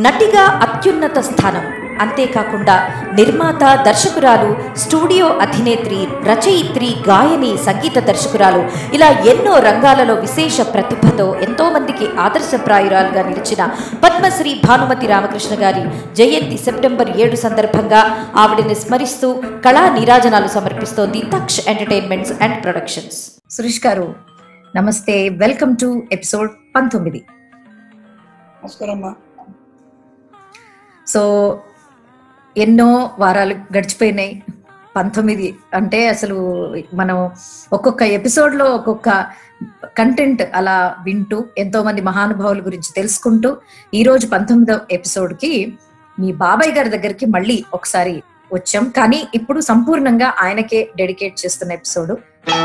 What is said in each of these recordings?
నటిగా అత్యున్నత స్థానం అంతేకాకుండా నిర్మాత దర్శకురాలు స్టూడియో అధినేత్రి రచయిత్రి గాయని సంగీత దర్శకురాలు ఇలా ఎన్నో రంగాలలో విశేష ప్రతిభతో ఎంతో మందికి ఆదర్శప్రాయురాలుగా నిలిచిన పద్మశ్రీ భానుమతి రామకృష్ణ గారి జయంతి సెప్టెంబర్ ఏడు సందర్భంగా ఆవిడని స్మరిస్తూ కళా నీరాజనాలు సమర్పిస్తోంది Taksh entertainments and productions Suresh garu నమస్తే వెల్కమ్ టు ఎపిసోడ్ పంతొమ్మిది నమస్కారం అమ్మా సో ఎన్నో వారాలు గడిచిపోయినాయి పంతొమ్మిది అంటే అసలు మనం ఒక్కొక్క ఎపిసోడ్లో ఒక్కొక్క కంటెంట్ అలా వింటూ ఎంతో మంది మహానుభావుల గురించి తెలుసుకుంటూ ఈ రోజు పంతొమ్మిదవ ఎపిసోడ్కి మీ బాబాయ్ గారి దగ్గరికి మళ్ళీ ఒకసారి వచ్చాం కానీ ఇప్పుడు సంపూర్ణంగా ఆయనకే డెడికేట్ చేస్తున్న ఎపిసోడ్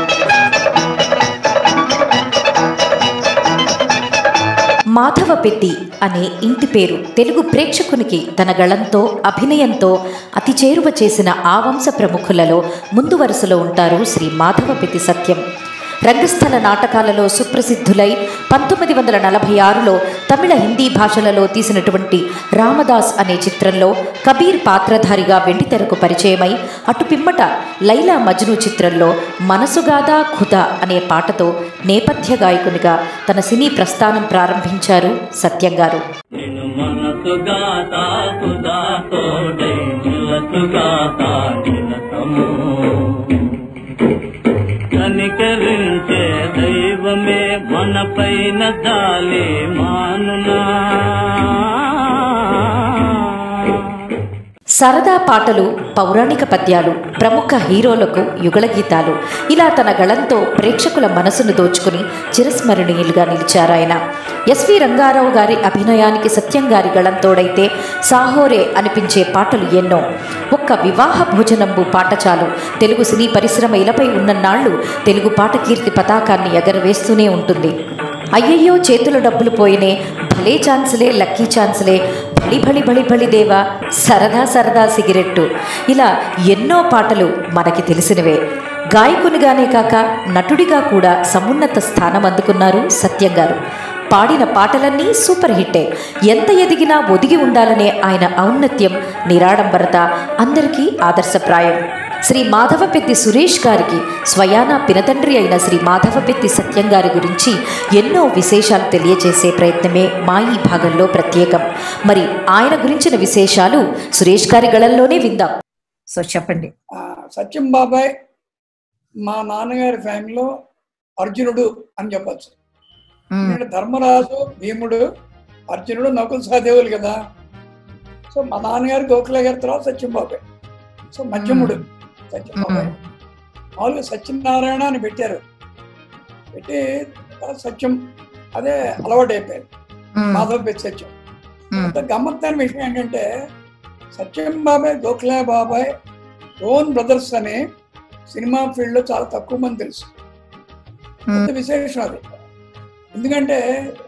మాధవ పెద్ది అనే ఇంటి పేరు తెలుగు ప్రేక్షకునికి తన గళంతో అభినయంతో అతి చేరువ చేసిన ఆ వంశ ప్రముఖులలో ముందు వరుసలో ఉంటారు శ్రీ మాధవ పెద్ది సత్యం రంగస్థల నాటకాలలో సుప్రసిద్ధులై పంతొమ్మిది వందల నలభై ఆరులో తమిళ హిందీ భాషలలో తీసినటువంటి రామదాస్ అనే చిత్రంలో కబీర్ పాత్రధారిగా వెండితెరకు పరిచయమై అటు పిమ్మట లైలా మజ్ను చిత్రంలో మనసుగాదా ఖుదా అనే పాటతో నేపథ్య గాయకునిగా తన సినీ ప్రస్థానం ప్రారంభించారు సత్యం గారు నిన్ను మనసుగా తాకుదా తోడై నిలసుగా తాకిలతము కనికరించే దైవమే మన పైన జాలి మానునా సరదా పాటలు పౌరాణిక పద్యాలు ప్రముఖ హీరోలకు యుగళ గీతాలు ఇలా తన గళంతో ప్రేక్షకుల మనసును దోచుకుని చిరస్మరణీయులుగా నిలిచారాయన ఎస్వి రంగారావు గారి అభినయానికి సత్యం గారి గళంతోడైతే సాహోరే అనిపించే పాటలు ఎన్నో ఒక్క వివాహ భోజనంబు పాట చాలు తెలుగు సినీ పరిశ్రమ ఇలపై ఉన్నన్నాళ్ళు తెలుగు పాట కీర్తి పతాకాన్ని ఎగరవేస్తూనే ఉంటుంది అయ్యయ్యో చేతుల డబ్బులు పోయినే భలే ఛాన్సులే లక్కీ ఛాన్సులే భళి భళి భళి భళి దేవా సరదా సరదా సిగరెట్టు ఇలా ఎన్నో పాటలు మనకి తెలిసినవే గాయకునిగానే కాక నటుడిగా కూడా సమున్నత స్థానం అందుకున్నారు సత్యం గారు పాడిన పాటలన్నీ సూపర్ హిట్టే ఎంత ఎదిగినా ఒదిగి ఉండాలనే ఆయన ఔన్నత్యం నిరాడంబరత అందరికీ ఆదర్శప్రాయం శ్రీ మాధవపెత్తి సురేష్ గారికి స్వయాన పినతండ్రి అయిన శ్రీ మాధవపెత్తి సత్యం గారి గురించి ఎన్నో విశేషాలు తెలియజేసే ప్రయత్నమే మా ఈ భాగంలో ప్రత్యేకం మరి ఆయన గురించిన విశేషాలు సురేష్ గారి గళంలోనే విందాం సో చెప్పండి ఆ, సత్యం బాబాయ్ మా నాన్నగారి ఫ్యామిలీలో అర్జునుడు అని చెప్పచ్చు మ్మ్. ఎందుకంటే ధర్మరాజు భీముడు అర్జునుడు నకుల సహదేవులు కదా సో మా నాన్నగారు గోఖలే గారి తర్వాత సత్యం బాబాయ్ సో మధ్యముడు సత్యం బాబాయ్ మామూలుగా సత్యనారాయణ అని పెట్టారు పెట్టి తర్వాత సత్యం అదే అలవాటు అయిపోయింది మ్మ్. మాధవ్ పెట్టి సత్యం మ్మ్. అంత గమ్మత్తైన విషయం ఏంటంటే సత్యం బాబాయ్ గోఖలే బాబాయ్ ఓన్ బ్రదర్స్ అని సినిమా ఫీల్డ్ లో చాలా తక్కువ మంది తెలుసు పెద్ద విశేషం అది ఎందుకంటే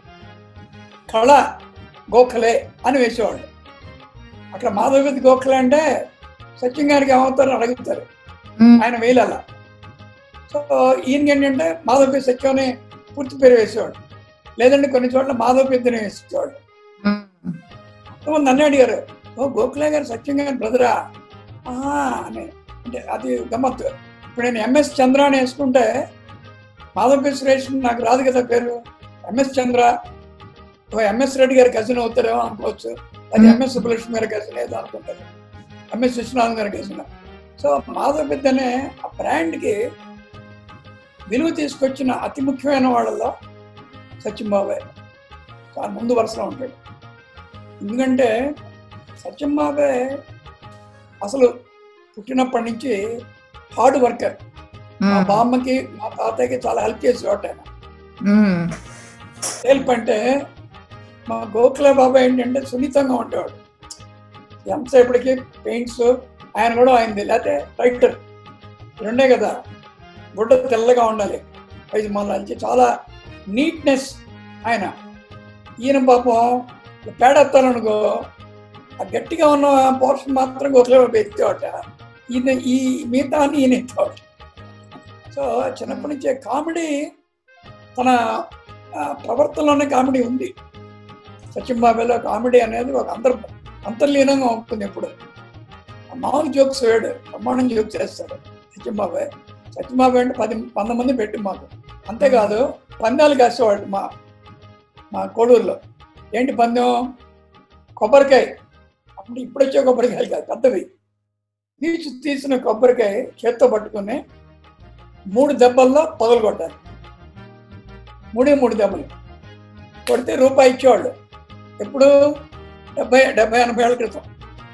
కళ గోఖలే అని వేసేవాళ్ళు అక్కడ మాధవపతి గోఖలే అంటే సత్యం గారికి ఏమవుతారని అడుగుతారు మ్మ్. ఆయన వేయాల సో ఈయన ఏంటంటే మాధవపతి సత్యం అని పూర్తి పేరు వేసేవాడు లేదంటే కొన్ని చోట్ల మాధవపతిని వేసేవాడు మ్మ్. కొంతమంది నన్ను అడిగారు ఓ గోఖలే గారు సత్యం గారి బ్రదరా ఆహా అని అంటే అది గమ్మత్తు ఇప్పుడు నేను ఎంఎస్ చంద్ర అని వేసుకుంటే మాధవ సురేష్ నాకు రాదు కదా పేరు ఎంఎస్ చంద్ర ఓ ఎంఎస్ రెడ్డి గారి కజిన్ అవుతారేమో అనుకోవచ్చు అది Hmm. ఎంఎస్ సుబ్బలక్ష్మి గారి కజిన్ ఏదో అనుకుంటారు ఎంఎస్ విశ్వనాథన్ గారి కజిన్ సో మాధవ పెద్ద అనే ఆ బ్రాండ్కి విలువ తీసుకొచ్చిన అతి ముఖ్యమైన వాళ్ళలో సచిన్ బాబాయ్ చాలా ముందు వరుసలో ఉంటాడు ఎందుకంటే సత్యం బాబాయ్ అసలు పుట్టినప్పటి నుంచి హార్డ్ వర్కర్ మా మ్మ్. బామ్మకి మా తాతయ్యకి చాలా హెల్ప్ చేసేవాడు ఆయన మ్మ్. హెల్ప్ అంటే మా గోఖలే బాబాయ్ ఏంటంటే సున్నితంగా ఉండేవాడు ఎంతసేపటికి పెయింట్స్ ఆయన కూడా అయింది లేకపోతే రైటర్ రెండే కదా గుడ్డ తెల్లగా ఉండాలి ఐదు మళ్ళీ చాలా నీట్నెస్ ఆయన ఈయన పాపం పేడెత్తాలనుకో ఆ గట్టిగా ఉన్న పోర్షన్ మాత్రం గోఖలే బాబాయ్ ఎత్తేవాట ఈయన ఈ మిగతా అని ఈయన ఎత్తేవాడు సో చిన్నప్పటి నుంచే కామెడీ తన ఆ, ప్రవర్తనలోనే కామెడీ ఉంది సత్యంబాబులో కామెడీ అనేది ఒక అంతర్ అంతర్లీనంగా ఉంటుంది ఎప్పుడు మామూలు జోక్స్ వేడు బ్రహ్మాండం జోక్స్ చేస్తాడు సత్యంబాబాయ్ సత్యంబాబాయ్ అంటే పది వంద మంది పెట్టి మాకు అంతేకాదు పందాలు కాసేవాడు మా మా కోడూరులో ఏంటి పందెం కొబ్బరికాయ అప్పుడు ఇప్పుడు వచ్చే కొబ్బరికాయ కాదు పెద్దవి తీసి తీసిన కొబ్బరికాయ చేత్తో పట్టుకుని మూడు దెబ్బల్లో పగలు కొట్టాలి మూడే మూడు దెబ్బలు కొడితే రూపాయి ఇచ్చేవాళ్ళు ఎప్పుడు డెబ్బై డెబ్బై ఎనభై ఏళ్ళ క్రితం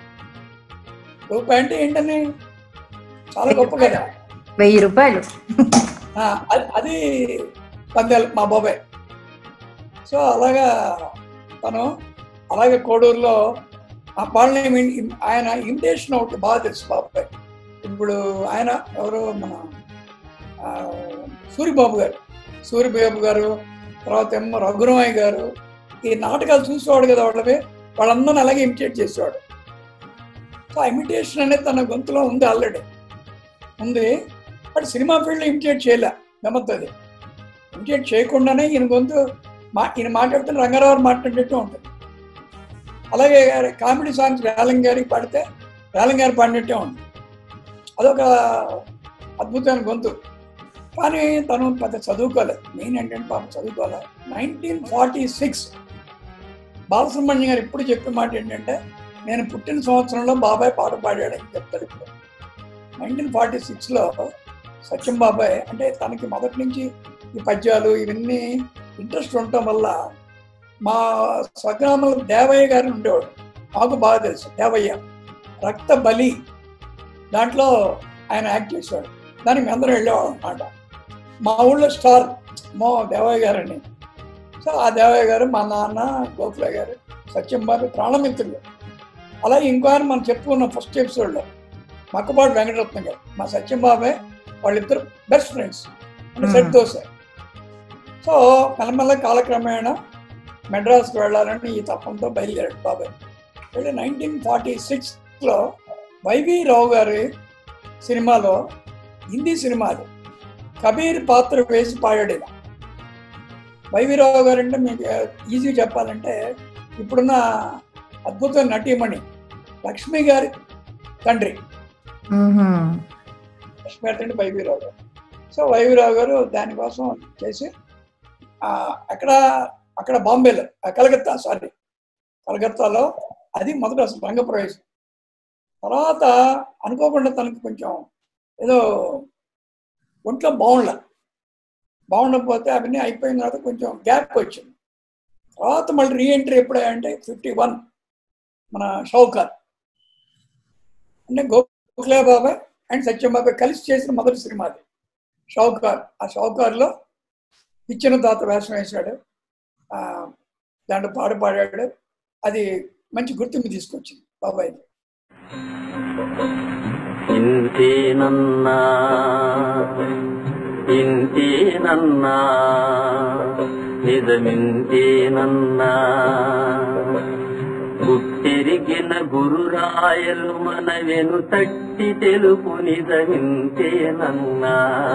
రూపాయి అంటే ఏంటని చాలా గొప్ప కదా వెయ్యి రూపాయలు ఆ, అది- అది పందాలు మా బాబాయ్ సో అలాగా తను అలాగే కోడూరులో ఆ వాళ్ళని ఇమ్- ఆయన ఇమిటేషన్ ఒకటి బాగా తెలుసు బాబాయ్ ఇప్పుడు ఆయన ఎవరు మన ఆ, సూరిబాబు గారు సూరిబాబు గారు తర్వాత ఏమో రఘురామయ్య గారు ఈ నాటకాలు చూసేవాడు కదా వాళ్ళవి వాళ్ళందరిని అలాగే ఇమిటేట్ చేసేవాడు సో ఆ ఇమిటేషన్ అనేది తన గొంతులో ఉంది ఆల్రెడీ ఉంది బట్ సినిమా ఫీల్డ్లో ఇమిటేట్ చేయలే గమ్మత్తది ఇమిటేట్ చేయకుండానే ఈయన గొంతు మా ఈయన మాట్లాడితే రంగారావు మాట్లాడినట్టు ఉంటుంది అలాగే కామెడీ సాంగ్స్ వేలం గారికి పాడితే వేలం గారు పాడినట్టే ఉంది అదొక అద్భుతమైన గొంతు కానీ తను పెద్ద చదువుకోలేదు మెయిన్ ఏంటంటే పాపం చదువుకోలేదు నైన్టీన్ ఫార్టీ సిక్స్ బాలసుబ్రహ్మణ్యం గారు ఇప్పుడు చెప్పే మాట ఏంటంటే నేను పుట్టిన సంవత్సరంలో బాబాయ్ పాట పాడాడని చెప్తాడు ఇప్పుడు నైన్టీన్ ఫార్టీ సిక్స్లో సత్యం బాబాయ్ అంటే తనకి మొదటి నుంచి ఈ పద్యాలు ఇవన్నీ ఇంట్రెస్ట్ ఉండటం వల్ల మా స్వగ్రామంలో దేవయ్య గారు ఉండేవాడు మాకు బాగా తెలుసు దేవయ్య రక్త బలి దాంట్లో ఆయన యాక్ట్ చేసేవాడు దానికి మేము అందరం వెళ్ళేవాళ్ళం అనమాట మా ఊళ్ళో స్టార్ మో దేవయ్య గారు అని సో ఆ దేవయ్య గారు మా నాన్న గోకుల గారు సత్యం బాబు ప్రాణమిత్రులు అలాగే ఇంకో ఆయన మనం చెప్పుకున్న ఫస్ట్ ఎపిసోడ్లో మక్కపాటి వెంకటరత్నం గారు మా సత్యం బాబాయ్ వాళ్ళిద్దరు బెస్ట్ ఫ్రెండ్స్ అంటే సెట్ దోశ సో మెల్లమెల్ల కాలక్రమేణా మెడ్రాస్కి వెళ్ళాలని ఈ తప్పంతో బయలుదేరాడు బాబాయ్ వెళ్ళి నైన్టీన్ ఫార్టీ సిక్స్లో వైవి రావు గారి సినిమాలో హిందీ సినిమాలు కబీర్ పాత్ర వేసి పాడాడు ఈయన. వైవి రావు గారు అంటే మీకు ఈజీ చెప్పాలంటే ఇప్పుడున్న అద్భుతమైన నటీమణి లక్ష్మి గారి తండ్రి మ్మ్హ్మ్. లక్ష్మీపతి వైవీరావు గారు సో వైవీరావు గారు దానికోసం చేసి ఆ, అక్కడ అక్కడ బాంబేలో ఆ, కలకత్తా సారీ కలకత్తాలో అది మొదట అసలు రంగప్రవేశం తర్వాత అనుకోకుండా తనకు కొంచెం ఏదో ఒంట్లో బాగుండ బాగుండకపోతే అవన్నీ అయిపోయిన తర్వాత కొంచెం గ్యాప్ వచ్చింది తర్వాత మళ్ళీ రీఎంట్రీ ఎప్పుడు అంటే ఫిఫ్టీ వన్ మన షౌకర్ అంటే గోఖలే బాబాయ్ అండ్ సత్యం బాబాయ్ కలిసి చేసిన మొదటి సినిమా అది షౌకార్ ఆ షౌకార్లో ఇచ్చిన తాత వేషం వేశాడు ఆ, దాంట్లో పాట పాడాడు అది మంచి గుర్తింపు తీసుకొచ్చింది బాబాయ్ ఇంతేనన్నా ఇంతేనన్నా నిజమింతేనన్నా గుట్టెరిగిన గురురాయలు మన వెను తట్టి తెలుపు నిజమింతేనన్నా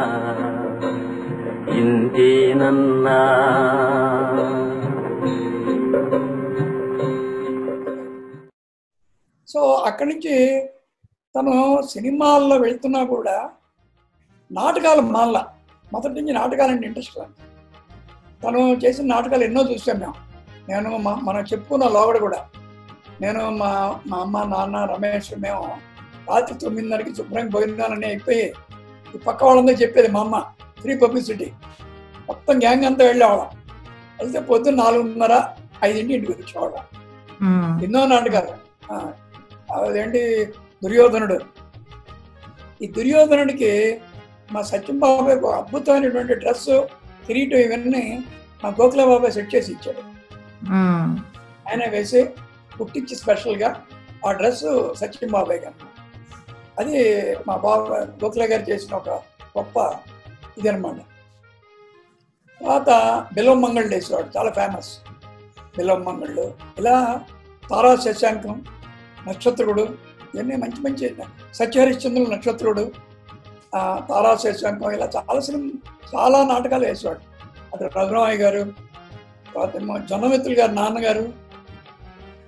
ఇంతేనన్నా సో అక్కడి నుంచి తను సినిమాల్లో వెళ్తున్నా కూడా నాటకాలు మాల్ల మొదటి నుంచి నాటకాలంటే ఇంట్రెస్ట్ తను చేసిన నాటకాలు ఎన్నో చూసాం మేము నేను మా మనం చెప్పుకున్న లోగడ కూడా నేను మా మా అమ్మ నాన్న రమేష్ మేము రాత్రి తొమ్మిదిన్నరకి శుభ్రంగా భోజనాలని అయిపోయి ఈ పక్క వాళ్ళందరూ చెప్పేది మా అమ్మ ఫ్రీ పబ్లిసిటీ మొత్తం గ్యాంగ్ అంతా వెళ్ళేవాళ్ళం అయితే పొద్దున్న నాలుగున్నర ఐదింటి ఇంటికి వచ్చేవాళ్ళం మ్మ్. ఎన్నో నాటకాలు ఆ, అదేంటి దుర్యోధనుడు ఈ దుర్యోధనుడికి మా సత్యం బాబాయ్ ఒక అద్భుతమైనటువంటి డ్రెస్ కిరీటం ఇవన్నీ మా గోఖల బాబాయ్ సెట్ చేసి ఇచ్చాడు మ్మ్. ఆయన వేసి కుట్టించి స్పెషల్గా ఆ డ్రెస్ సత్యం బాబాయ్ గారు అది మా బాబా గోఖల గారు చేసిన ఒక గొప్ప ఇది అనమాట తర్వాత బిల్వం మంగళ వేసేవాడు చాలా ఫేమస్ బిల్వం మంగళ్ళు ఇలా తారా శశాంకం నక్షత్రుడు ఇవన్నీ మంచి మంచి సత్యహరిశ్చంద్రుడు నక్షత్రుడు ఆ, తారా శశాంకం ఇలా చాలా సినిమా చాలా నాటకాలు వేసేవాడు అటు రఘురామయ్య గారు తర్వాత ఏమో జొన్నమిత్రులు గారు నాన్నగారు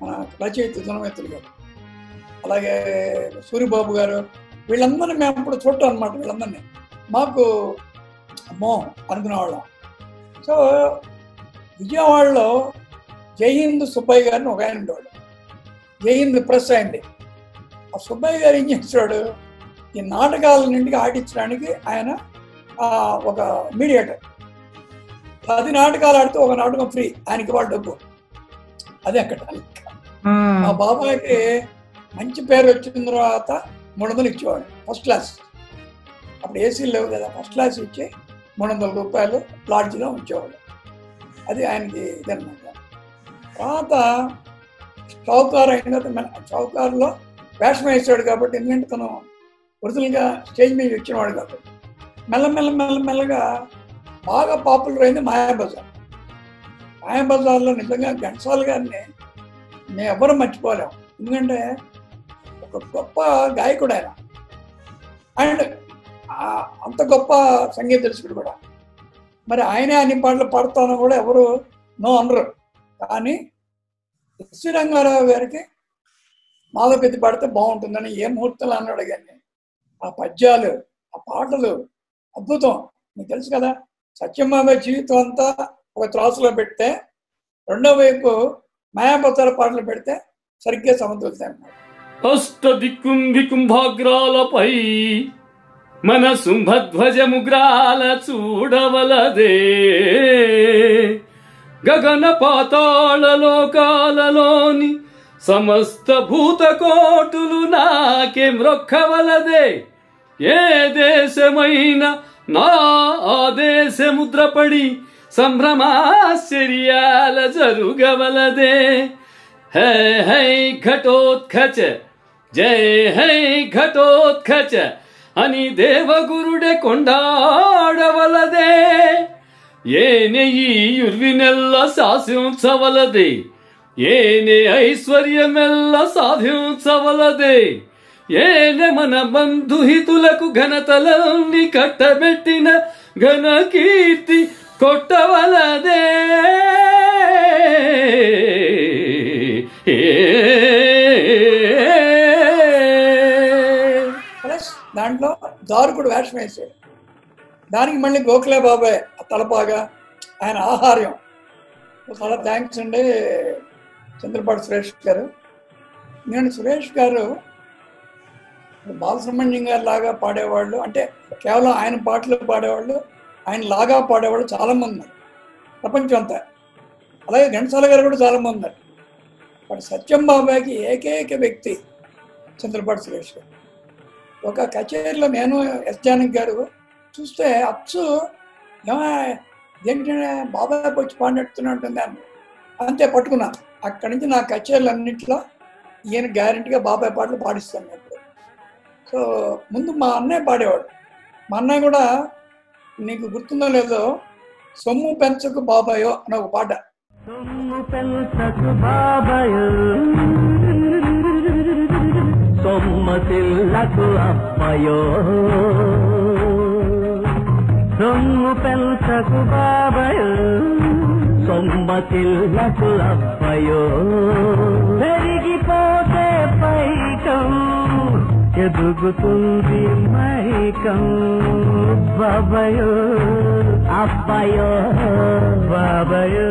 మన రచయిత జనమైత్రులు గారు అలాగే సూరిబాబు గారు వీళ్ళందరినీ మేము అప్పుడు చూడటం అనమాట వీళ్ళందరినీ మాకు అమ్మో అనుకునేవాళ్ళం సో విజయవాడలో జైహింద్ సుబ్బయ్య గారిని ఒక ఆయన ఉండేవాడు జైహింద్ ప్రెస్ అయింది ఆ సుబ్బయ్య గారు ఏం చేస్తాడు ఈ నాటకాల నుండి ఆడించడానికి ఆయన ఆ, ఒక మీడియేటర్ పది నాటకాలు ఆడితే ఒక నాటకం ఫ్రీ ఆయనకి వాళ్ళు డబ్బు అదే అక్కడ మా బాబాయ్కి మంచి పేరు వచ్చిన తర్వాత మూడు వందలు ఇచ్చేవాడు ఫస్ట్ క్లాస్ అప్పుడు ఏసీలు లేవు కదా ఫస్ట్ క్లాస్ ఇచ్చి మూడు వందల రూపాయలు లాడ్జ్లో ఉంచేవాడు అది ఆయనకి ఇదన్నమాట తర్వాత చౌకార్ అయిన తర్వాత మెల్ల- చౌకార్లో వేషం వేసాడు కాబట్టి ఎందుకంటే తను ఒరిజినల్గా స్టేజ్ మీద వచ్చినవాడు కాబట్టి మెల్లమెల్ల మెల్లమెల్లగా బాగా పాపులర్ అయింది మాయాబజార్ మాయాబజార్లో నిజంగా ఘంటసాల గారిని మేము ఎవరు మర్చిపోలేం ఎందుకంటే ఒక గొప్ప గాయకుడు ఆయన అండ్ ఆ- అంత గొప్ప సంగీత దర్శకుడు కూడా మరి ఆయనే అన్ని పాటలు పాడుతానో కూడా ఎవరు నో అనరు కానీ ఎస్వి రంగారావు గారికి మాలో పెద్ద పాడితే బాగుంటుందని ఏ ముహూర్తంలో అన్నాడు కానీ ఆ పద్యాలు ఆ పాటలు అద్భుతం మీకు తెలుసు కదా సత్యమావ జీవితం అంతా ఒక త్రాసులో పెడితే రెండో వైపు మాయాబతార పాటలు పెడితే సరిగ్గా సమతులుతాయి అన్నమాట అష్ట దిక్కుంది కుంభాగ్రాలపై మన శుంభధ్వజముగ్రాల చూడవలదే గగన పాతాళ లోకాలలోని సమస్త భూతకోటులు నాకే మ్రొక్కవలదే ఏ దేశమైన నా ఆదేశముద్రపడి సంభ్రమాశ్చర్యాల జరుగవలదే హై హై ఘటోత్కచ జై హై ఘటోత్కచ అని దేవగురుడే కొండాడవలదే ఏనే ఈ యుర్వినెల్ల శాసించవలదే ఏనే ఐశ్వర్యమెల్ల సాధించవలదే ఏనే మన బంధుహితులకు ఘనతలన్నీ కట్టబెట్టిన ఘన కీర్తి కొట్టవలదే ప్లస్ దాంట్లో దారుకుడు వేషం వేసాడు దానికి మళ్ళీ గోఖలే బాబాయ్ ఆ తలపాగా ఆయన ఆహార్యం చాలా థ్యాంక్స్ అండి చంద్రపాటి సురేష్ గారు నేను సురేష్ గారు బాలసుబ్రహ్మణ్యం గారు లాగా పాడేవాళ్ళు అంటే కేవలం ఆయన పాటలు పాడేవాళ్ళు ఆయన లాగా పాడేవాళ్ళు చాలా మంది ఉన్నారు ప్రపంచం అంతా అలాగే ఘంటసాల గారు కూడా చాలా మంది ఉన్నారు బట్ సత్యం బాబాయ్కి ఏకైక వ్యక్తి చంద్రపాటి సురేష్ గారు ఒక కచేరీలో నేను ఎస్ జానకి గారు చూస్తే అచ్చు ఏమా ఏంటంటే బాబాయ్ వచ్చి పాడినట్టున్నట్టుంది అని అంతే పట్టుకున్నా అక్కడి నుంచి నా కచేరీలు అన్నింటిలో ఈయన గ్యారెంటీగా బాబాయ్ పాటలు పాడిస్తాను ఎప్పుడు సో ముందు మా అన్నయ్య పాడేవాడు మా అన్నయ్య కూడా నీకు గుర్తుందో లేదో సొమ్ము పెంచకు బాబాయో అని ఒక పాట సొమ్ము పెంచకు బాబయు సొమ్మసిల్లకు అప్పయో సొమ్ము పెంచకు బాబయు సొమ్మసిల్లకు అప్పయో పెరిగిపోతే పైకం ఎదుగుతుంది మైకం బాబయో అప్పయో బాబయో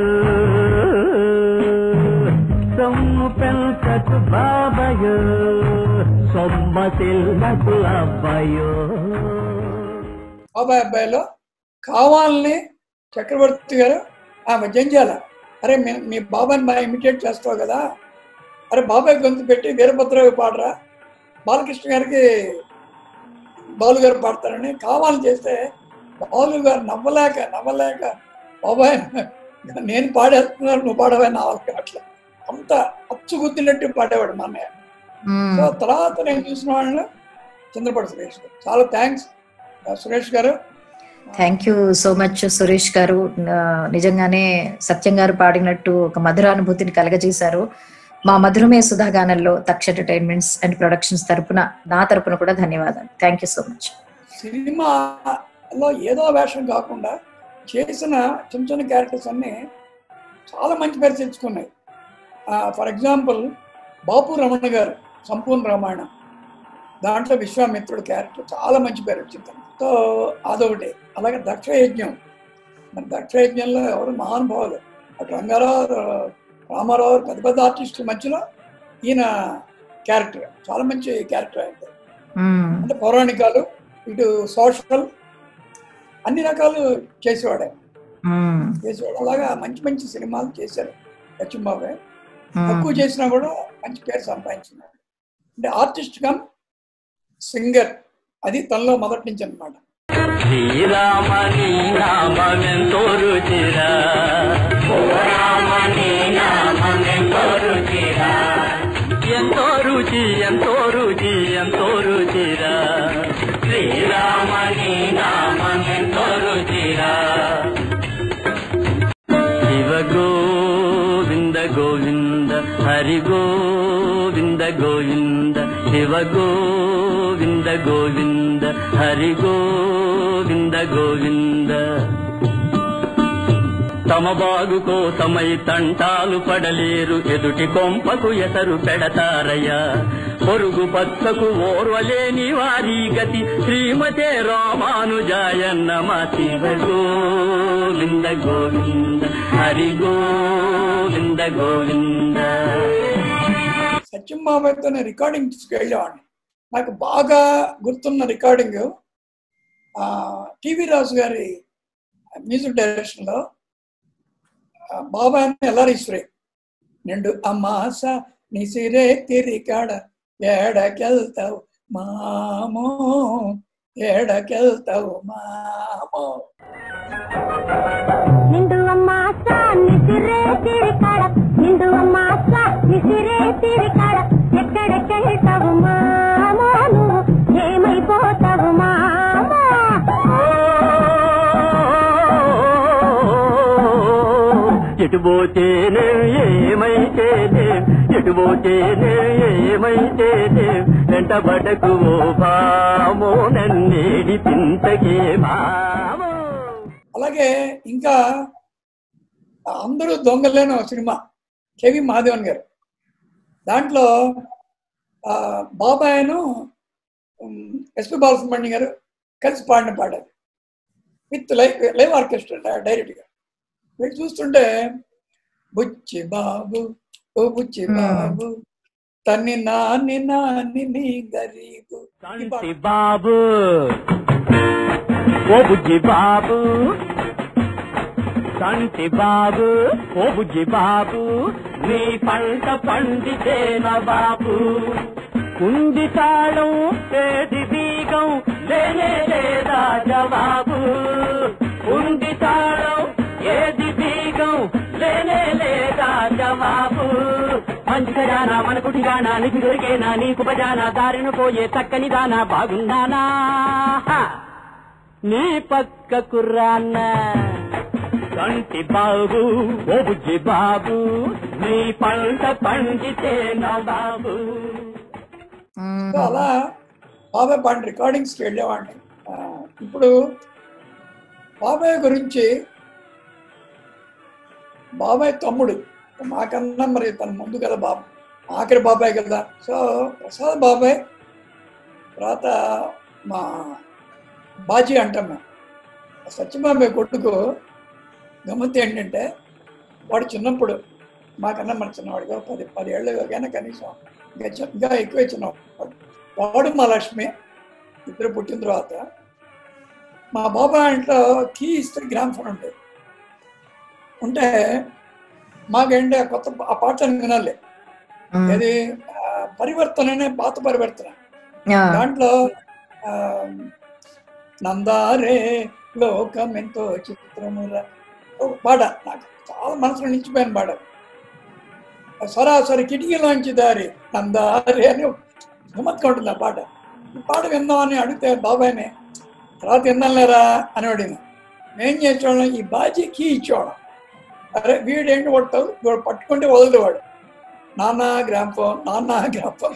సొమ్ము పెంచకు బాబయో సొమ్మసిల్లకు అబ్బయో బాబాయ్ అబ్బాయిలో కావాలని చక్రవర్తి గారు ఆమె జంజాల అరే మీ మీ బాబాయ్ని బాగా ఇమిటేట్ చేస్తావు కదా అరే బాబాయ్ గొంతు పెట్టి వీరభద్రవి పాడరా బాలకృష్ణ గారికి బాలు గారు పాడతారని కావాలని చేస్తే బాలు గారు నవ్వలేక నవ్వలేక బాబాయ్ నేను పాడేస్తున్నాను నువ్వు పాడవే నా వాళ్ళకి అట్లా అంత అచ్చు గుద్దినట్టు పాడేవాడు మా అన్నయ్య సో తర్వాత నేను చూసిన వాళ్ళు చంద్రపడి సురేష్ గారు చాలా thanks Suresh garu thank you so much Suresh garu ఆ, నిజంగానే సత్యం గారు పాడినట్టు ఒక మధురానుభూతిని కలగజేశారు మా మధురమే సుధాగానంలో తక్ష ఎంటర్టైన్మెంట్స్ అండ్ ప్రొడక్షన్స్ తరపున నా తరపున కూడా ధన్యవాదాలు థ్యాంక్ యూ సో మచ్ సినిమాలో ఏదో వేషం కాకుండా చేసిన చిన్న చిన్న క్యారెక్టర్స్ అన్ని చాలా మంచి పేరు తెచ్చుకున్నాయి ఫర్ ఎగ్జాంపుల్ బాపు రమణ గారు సంపూర్ణ రామాయణం దాంట్లో విశ్వామిత్రుడు క్యారెక్టర్ చాలా మంచి పేరు వచ్చింది సో అదొకటి అలాగే దక్ష యజ్ఞం మరి దక్ష యజ్ఞంలో ఎవరు మహానుభావులు అటు రంగారావు రామారావు పెద్ద పెద్ద ఆర్టిస్టుల మధ్యలో ఈయన క్యారెక్టర్ చాలా మంచి క్యారెక్టర్ అంటే మ్మ్. అంటే పౌరాణికాలు ఇటు సోషల్ అన్ని రకాలు చేసేవాడే మ్మ్. చేసేవాడు అలాగా మంచి మంచి సినిమాలు చేశారు లక్ష్మీబాబు మ్మ్. తక్కువ చేసినా కూడా మంచి పేరు సంపాదించినాడు అంటే ఆర్టిస్ట్ కమ్ సింగర్ అది తనలో మొదటి నుంచి అనమాట శ్రీరామని నామెంతో రుచిరా ఓ రామని నామెంతో రుచిరా ఎంతో రుచి ఎంతో రుచి ఎంతో రుచిరా శ్రీరామని నామెంతో రుచిరా శివ గోవింద గోవింద హరి గోవింద గోవింద శివ గోవింద గోవింద హరి గోవింద గోవింద తమ బాగు కోసమై తంటాలు పడలేరు ఎదుటి కొంపకు ఎసరు పెడతారయ్యా పొరుగు పచ్చకు ఓర్వలేని వారి గతి శ్రీమతే రామానుజాయ నమ శివ గోవింద గోవింద హరి గోవింద గోవింద సత్యం బాబాయ్తో నేను రికార్డింగ్ తీసుకెళ్ళేవాడిని నాకు బాగా గుర్తున్న రికార్డింగ్ టీవీ రాజు గారి మ్యూజిక్ డైరెక్షన్లో ఆ, బాబాయ్ అని ఎల్లారీశ్వరి నిండు అమ్మాస నిసిరే తిరికాడ ఏడకెళ్తావు మామో ఏడకెళ్తావు మామో నిండు అమ్మాస నిసిరే తిరికాడ నిండు అమ్మాస నిసిరే తిరికాడ ఎక్కడెక్కడతావు మామో నువ్వు ఏమైపోతావు మామో ఎటు పోతేనే ఏమైతేనే ఎటు పోతేనే ఏమైతేనే వెంటబడకు ఓ భామో నన్నేడి పింతకే భామో అలాగే ఇంకా అందరూ దొంగలేని ఒక సినిమా కేవి మాధవన్ గారు దాంట్లో ఆ, బాబాయ్ను ఉమ్, ఎస్పి బాలసుబ్రహ్మణ్యం గారు కలిసి పాడిన పాట అది. విత్ లైవ్ లైవ్ ఆర్కెస్ట్రా డైరెక్ట్గా వీళ్ళు చూస్తుంటే బుచ్చి బాబు ఓ బుచ్చి Hmm. బాబు తన్ని నాని నాని నీ గరీబు ఈ పాట. సంటి బాబు ఓ బుజ్జి బాబు సంటి బాబు ఓ బుజ్జి బాబు నీ పంట పండితేన బాబు కుంది తాళం ఏది బీగం లేనే లేదా జవాబు ఉంది తాళం ఏది బీగం లేనే లేదా జవాబు మంచి ఖజానా మన కుటిగానా నిధి దొరికేనా నీకు బజానా దారిన పోయే చక్కని దానా బాగున్నానా హ! నీ పక్క కుర్రాన్న కంటి బాబు ఓ బుజ్జి బాబు నీ పంట పండితే నా బాబు మ్మ్. సో అలా బాబాయ్ పాడిన రికార్డింగ్స్కి వెళ్ళేవాడిని ఆ, ఇప్పుడు బాబాయ్ గురించి బాబాయ్ తమ్ముడు మాకన్నా మరి తన ముందు కదా బాబు ఆఖరి బాబాయ్ కదా సో ప్రసాద్ బాబాయ్ తర్వాత మా బాజీ అంటాం మేము సత్యబాబాయ్ కొట్టుకు గమ్మత్తు ఏంటంటే వాడు చిన్నప్పుడు మాకన్నా మన చిన్నవాడిగా పది పది ఏళ్ళు కానీ కనీసం ఇంకా చి- ఇంకా ఎక్కువే చిన్నవాడు వాడు మా లక్ష్మి ఇద్దరు పుట్టిన తర్వాత మా బాబాయ్ ఇంట్లో కీ ఇస్తే గ్రామ్ ఫోన్ ఉండేది ఉంటే మాకేంటి ఆ కొత్త ఆ పాటను వినాలి మ్మ్. అది ఆ, పరివర్తననే పాత పరివర్తన ఆ. దాంట్లో ఆ, నందారే లోకం ఎంతో చిత్రమురా ఒక పాట నాకు చాలా మనసులో నిలిచిపోయిన పాట సరాసరి కిటికీలోంచి దారి నందారే అని గమ్మత్తుగా ఉంటుంది ఆ పాట ఈ పాట విందామని అడిగితే బాబాయ్ని తర్వాత విందాం లేరా అని అడిగిన మేం చేసేవాళ్ళం ఈ బాజీ కీ ఇచ్చేవాళ్ళం అరే వీడేంటి కొడతావు వాడు పట్టుకుంటే వదిలేవాడు నాన్న గ్రాంఫోన్ నాన్న గ్రాంఫోన్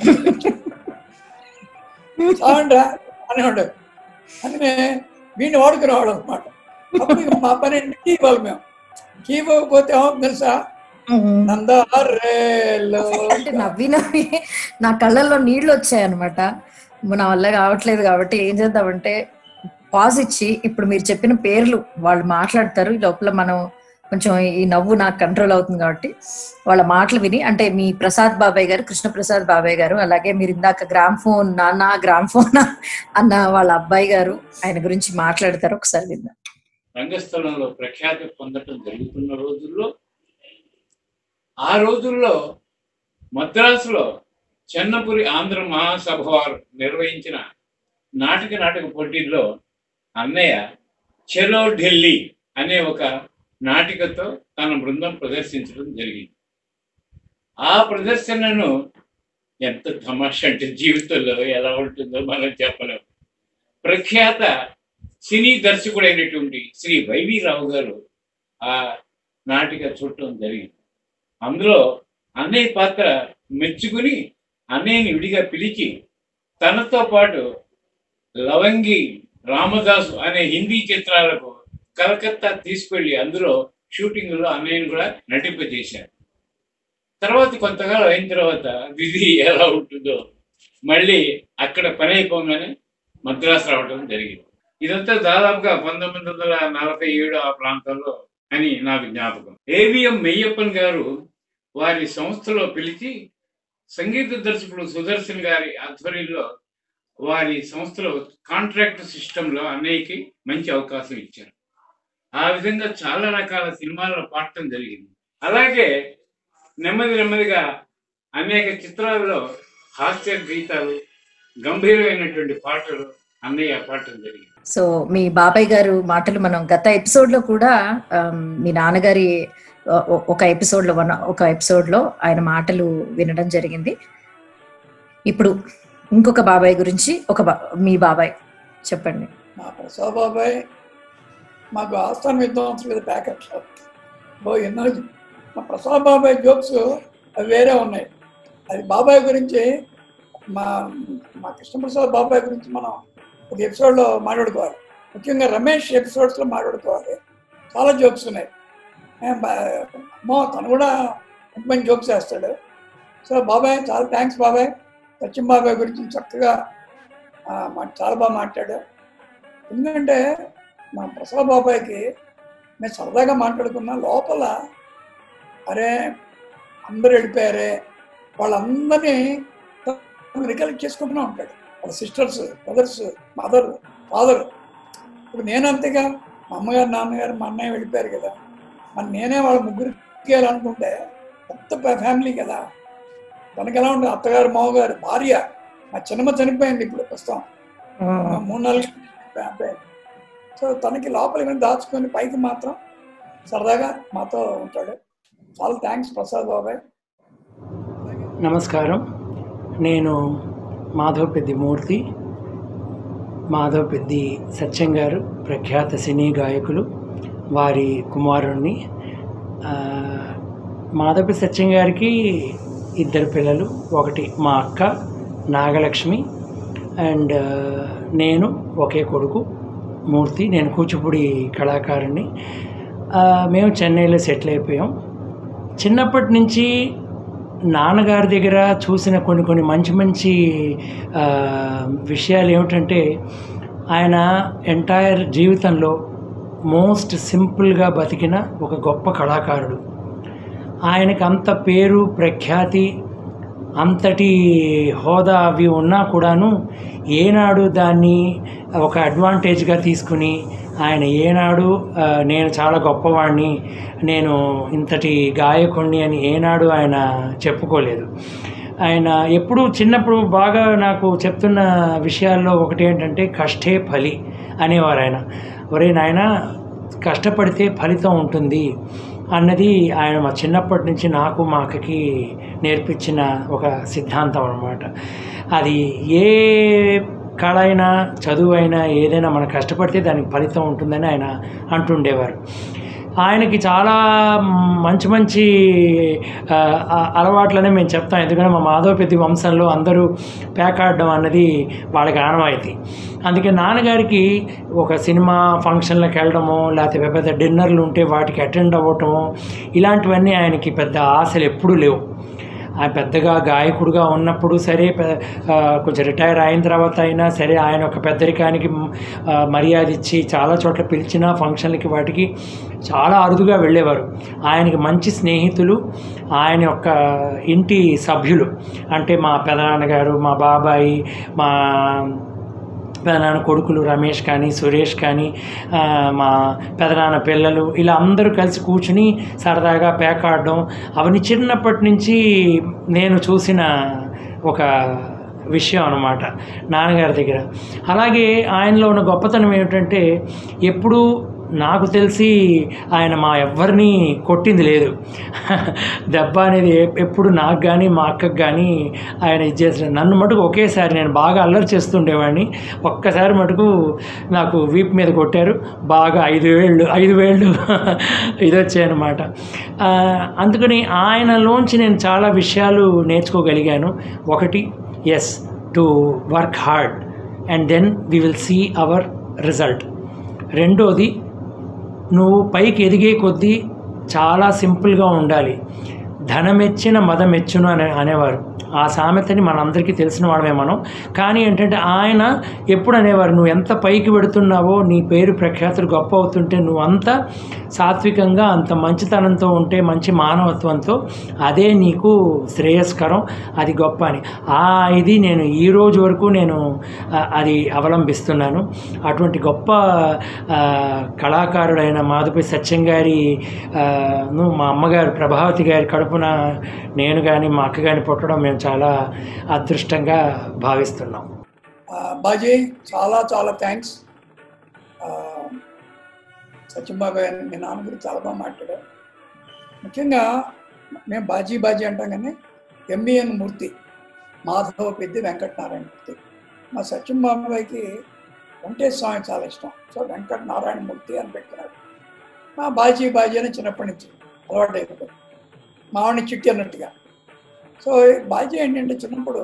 చాలండ్రా అనేవాడు అందుకనే వీడిని వాడుకునేవాడు అనమాట అప్పుడు ఇక మా పని ఏంటి కీ ఇవ్వాలి మేము కీ ఇవ్వకపోతే ఏమవుతుంది తెలుసా ఉమ్. నందారేలో అంటే నవ్వి నవ్వి నా కళ్ళల్లో నీళ్లు వచ్చాయన్నమాట నా వల్ల కావట్లేదు కాబట్టి ఏం చేద్దామంటే పాజ్ ఇచ్చి ఇప్పుడు మీరు చెప్పిన పేర్లు వాళ్ళు మాట్లాడతారు ఈ లోపల మనం కొంచెం ఈ నవ్వు నాకు కంట్రోల్ అవుతుంది కాబట్టి వాళ్ళ మాటలు విని అంటే మీ ప్రసాద్ బాబాయ్ గారు కృష్ణ ప్రసాద్ బాబాయ్ గారు అలాగే మీరు ఇందాక గ్రామ్ ఫోన్ నాన్న గ్రామ్ ఫోన్ అన్న వాళ్ళ అబ్బాయి గారు ఆయన గురించి మాట్లాడతారు ఒకసారి విందాం రంగస్థలంలో ప్రఖ్యాతి పొందటం జరుగుతున్న రోజుల్లో ఆ రోజుల్లో మద్రాసులో చెన్నపురి ఆంధ్ర మహాసభ వారు నిర్వహించిన నాటక నాటక పోటీల్లో అన్నయ్య చెలో ఢిల్లీ అనే ఒక నాటికతో తన బృందం ప్రదర్శించడం జరిగింది ఆ ప్రదర్శనను ఎంత తమాష అంటే జీవితంలో ఎలా ఉంటుందో మనం చెప్పలేము ప్రఖ్యాత సినీ దర్శకుడైనటువంటి శ్రీ వైవి రావు గారు ఆ నాటిక చూడటం జరిగింది అందులో అన్నయ్య పాత్ర మెచ్చుకుని అన్నయ్యని విడిగా పిలిచి తనతో పాటు లవంగి రామదాసు అనే హిందీ చిత్రాలకు కలకత్తా తీసుకెళ్లి అందులో షూటింగ్లో అన్నయ్యని కూడా నటింపజేశారు తర్వాత కొంతకాలం అయిన తర్వాత విధి ఎలా ఉంటుందో మళ్ళీ అక్కడ పని అయిపోగానే మద్రాసు రావడం జరిగింది ఇదంతా దాదాపుగా పంతొమ్మిది వందల నలభై ఏడు ఆ ప్రాంతంలో అని నాకు జ్ఞాపకం ఏవిఎం మెయ్యప్పన్ గారు వారి సంస్థలో పిలిచి సంగీత దర్శకుడు సుదర్శన్ గారి ఆధ్వర్యంలో వారి సంస్థలో కాంట్రాక్ట్ సిస్టంలో అన్నయ్యకి మంచి అవకాశం ఇచ్చారు ఆ విధంగా చాలా రకాల సినిమాల్లో పాడటం జరిగింది అలాగే నెమ్మది నెమ్మదిగా అనేక చిత్రాల్లో హాస్య గీతాలు గంభీరమైనటువంటి పాటలు అన్నయ్య పాడటం జరిగింది సో మీ బాబాయ్ గారు మాటలు మనం గత ఎపిసోడ్ లో కూడా ఆమ్, మీ నాన్నగారి ఒ- ఒ- ఒక ఎపిసోడ్ లో వన- ఒక ఎపిసోడ్ లో ఆయన మాటలు వినడం జరిగింది ఇప్పుడు ఇంకొక బాబాయ్ గురించి ఒక బా- మీ బాబాయ్ చెప్పండి మా ప్రసాద్ బాబాయ్ మాకు ఆస్థాన విద్వాంసులు మీద ప్యాకెట్ షాప్ బో ఎన్నో మా ప్రసాద్ బాబాయ్ జోక్స్ అవి వేరే ఉన్నాయి అది బాబాయ్ గురించి మా మా కృష్ణప్రసాద్ బాబాయ్ గురించి మనం ఒక ఎపిసోడ్లో మాట్లాడుకోవాలి ముఖ్యంగా రమేష్ ఎపిసోడ్స్లో మాట్లాడుకోవాలి చాలా జోక్స్ ఉన్నాయి ఏ బా- అమ్మో తను కూడా మంచి మంచి జోక్స్ వేస్తాడు సో బాబాయ్ చాలా థ్యాంక్స్ బాబాయ్ సచిన్ బాబాయ్ గురించి చక్కగా ఆ, మా- చాలా బాగా మాట్లాడాడు ఎందుకంటే మా ప్రసాద్ బాబాయ్కి మేము సరదాగా మాట్లాడుకున్న లోపల అరే అందరూ వెళ్ళిపోయారే వాళ్ళందరినీ రికలెక్ట్ చేసుకుంటూనే ఉంటాడు వాళ్ళ సిస్టర్స్ బ్రదర్స్ మదర్ ఫాదర్ ఇప్పుడు నేను అంతేగా మా అమ్మగారు నాన్నగారు మా అన్నయ్య వెళ్ళిపోయారు కదా మరి నేనే వాళ్ళ ముగ్గురికి అనుకుంటే పెద్ద ఫ్యామిలీ కదా తనకి ఎలా ఉంటుంది అత్తగారు మామగారు భార్య మా చిన్నమ్మ చనిపోయింది ఇప్పుడు ప్రస్తుతం ఆ మూడు నాలుగు అబ్బాయి సో తనకి లోపల ఏమైనా దాచుకొని పైకి మాత్రం సరదాగా మాతో ఉంటాడు చాలా థ్యాంక్స్ ప్రసాద్ బాబాయ్ నమస్కారం నేను మాధవ్ పెద్ది మూర్తి మాధవ్ పెద్ది సత్యం గారు ప్రఖ్యాత సినీ గాయకులు వారి కుమారుణ్ణి ఆ, మాధవ్ పెద్ది సత్యం గారికి ఇద్దరు పిల్లలు ఒకటి మా అక్క నాగలక్ష్మి అండ్ ఆ, నేను ఒకే కొడుకు మూర్తి నేను కూచిపూడి కళాకారుణ్ణి ఆ, మేము చెన్నైలో సెటిల్ అయిపోయాం చిన్నప్పటి నుంచి నాన్నగారి దగ్గర చూసిన కొన్ని కొన్ని మంచి మంచి ఆ, విషయాలు ఏమిటంటే ఆయన ఎంటైర్ జీవితంలో మోస్ట్ సింపుల్గా బతికిన ఒక గొప్ప కళాకారుడు ఆయనకి అంత పేరు ప్రఖ్యాతి అంతటి హోదా అవి ఉన్నా కూడాను ఏనాడు దాన్ని ఒక అడ్వాంటేజ్గా తీసుకుని ఆయన ఏనాడు ఆ, నేను చాలా గొప్పవాడిని నేను ఇంతటి గాయకుణ్ణి అని ఏనాడు ఆయన చెప్పుకోలేదు ఆయన ఎప్పుడు చిన్నప్పుడు బాగా నాకు చెప్తున్న విషయాల్లో ఒకటి ఏంటంటే కష్టే ఫలి అనేవారు ఆయన ఒరే నాయన కష్టపడితే ఫలితం ఉంటుంది అన్నది ఆయన మా చిన్నప్పటి నుంచి నాకు మా అక్కకి నేర్పించిన ఒక సిద్ధాంతం అనమాట అది ఏ కళ అయినా చదువు అయినా ఏదైనా మనం కష్టపడితే దానికి ఫలితం ఉంటుందని ఆయన అంటుండేవారు ఆయనకి చాలా మంచి మంచి ఆ, ఆ, అలవాట్లనే మేము చెప్తాం ఎందుకంటే మా మాధవపెద్ది వంశంలో అందరూ పేకాడడం అన్నది వాళ్ళకి ఆనవాయితీ అందుకే నాన్నగారికి ఒక సినిమా ఫంక్షన్లకు వెళ్ళడము లేకపోతే పెద్ద పెద్ద డిన్నర్లు ఉంటే వాటికి అటెండ్ అవ్వటము ఇలాంటివన్నీ ఆయనకి పెద్ద ఆశలు ఎప్పుడూ లేవు ఆయన పెద్దగా గాయకుడుగా ఉన్నప్పుడు సరే పె- ఆ, కొంచెం రిటైర్ అయిన తర్వాత అయినా సరే ఆయన ఒక పెద్దరికానికి మ్, ఆ, మర్యాద ఇచ్చి చాలా చోట్ల పిలిచిన ఫంక్షన్లకి వాటికి చాలా అరుదుగా వెళ్ళేవారు ఆయనకి మంచి స్నేహితులు ఆయన యొక్క ఇంటి సభ్యులు అంటే మా పెదనాన్నగారు మా బాబాయి మా పెదనాన్న కొడుకులు రమేష్ కానీ సురేష్ కానీ ఆ, మా పెదనాన్న పిల్లలు ఇలా అందరూ కలిసి కూర్చుని సరదాగా పేకాడడం అవన్నీ చిన్నప్పటి నుంచి నేను చూసిన ఒక విషయం అన్నమాట నాన్నగారి దగ్గర అలాగే ఆయనలో ఉన్న గొప్పతనం ఏమిటంటే ఎప్పుడూ నాకు తెలిసి ఆయన మా ఎవ్వరిని కొట్టింది లేదు దెబ్బ అనేది ఎ- ఎప్పుడు నాకు కానీ మా అక్కకు కానీ ఆయన ఇచ్చేసిన నన్ను మటుకు ఒకేసారి నేను బాగా అల్లరి చేస్తుండేవాడిని ఒక్కసారి మటుకు నాకు వీపు మీద కొట్టారు బాగా ఐదు వేళ్ళు ఐదు వేళ్ళు ఇది వచ్చాయన్నమాట ఆ, అందుకని ఆయనలోంచి నేను చాలా విషయాలు నేర్చుకోగలిగాను ఒకటి is to work hard and then we will see our result రెండోది నువ్వు పైకి ఎదిగే కొద్దీ చాలా సింపుల్గా ఉండాలి ధనమెచ్చిన మదమెచ్చును అనే అనేవారు ఆ సామెతని మనందరికీ తెలిసిన వాళ్ళమే మనం కానీ ఏంటంటే ఆయన ఎప్పుడు అనేవారు నువ్వు ఎంత పైకి పెడుతున్నావో నీ పేరు ప్రఖ్యాతులు గొప్ప అవుతుంటే నువ్వు అంత సాత్వికంగా అంత మంచితనంతో ఉంటే మంచి మానవత్వంతో అదే నీకు శ్రేయస్కరం అది గొప్ప అని ఆ ఇది నేను ఈ రోజు వరకు నేను ఆ, అది అవలంబిస్తున్నాను అటువంటి గొప్ప ఆ, కళాకారుడైన మాధుపై సత్యం గారి ఆ, ను మా అమ్మగారు ప్రభావతి గారి కడుపున నేను కానీ మా అక్క కానీ పుట్టడం మేము చాలా అదృష్టంగా భావిస్తున్నాం ఆ, బాజీ చాలా చాలా థ్యాంక్స్ సత్యంబాబు గారు మీ నాన్న గురించి చాలా బాగా మాట్లాడారు ముఖ్యంగా మేము బాజీ బాజీ అంటాం కానీ ఎంబీఎన్ మూర్తి మాధవ పెద్ది వెంకటనారాయణ మూర్తి మా సత్యంబాబాయికి వెంకటేశ్వర స్వామి చాలా ఇష్టం సో వెంకట నారాయణ మూర్తి అని పెట్టుకున్నాడు మా బాజీ బాజీ అని చిన్నప్పటి నుంచి అలవాటు అయిపోయింది మావాడిని చిట్టి అన్నట్టుగా సో బాజీ ఏంటంటే చిన్నప్పుడు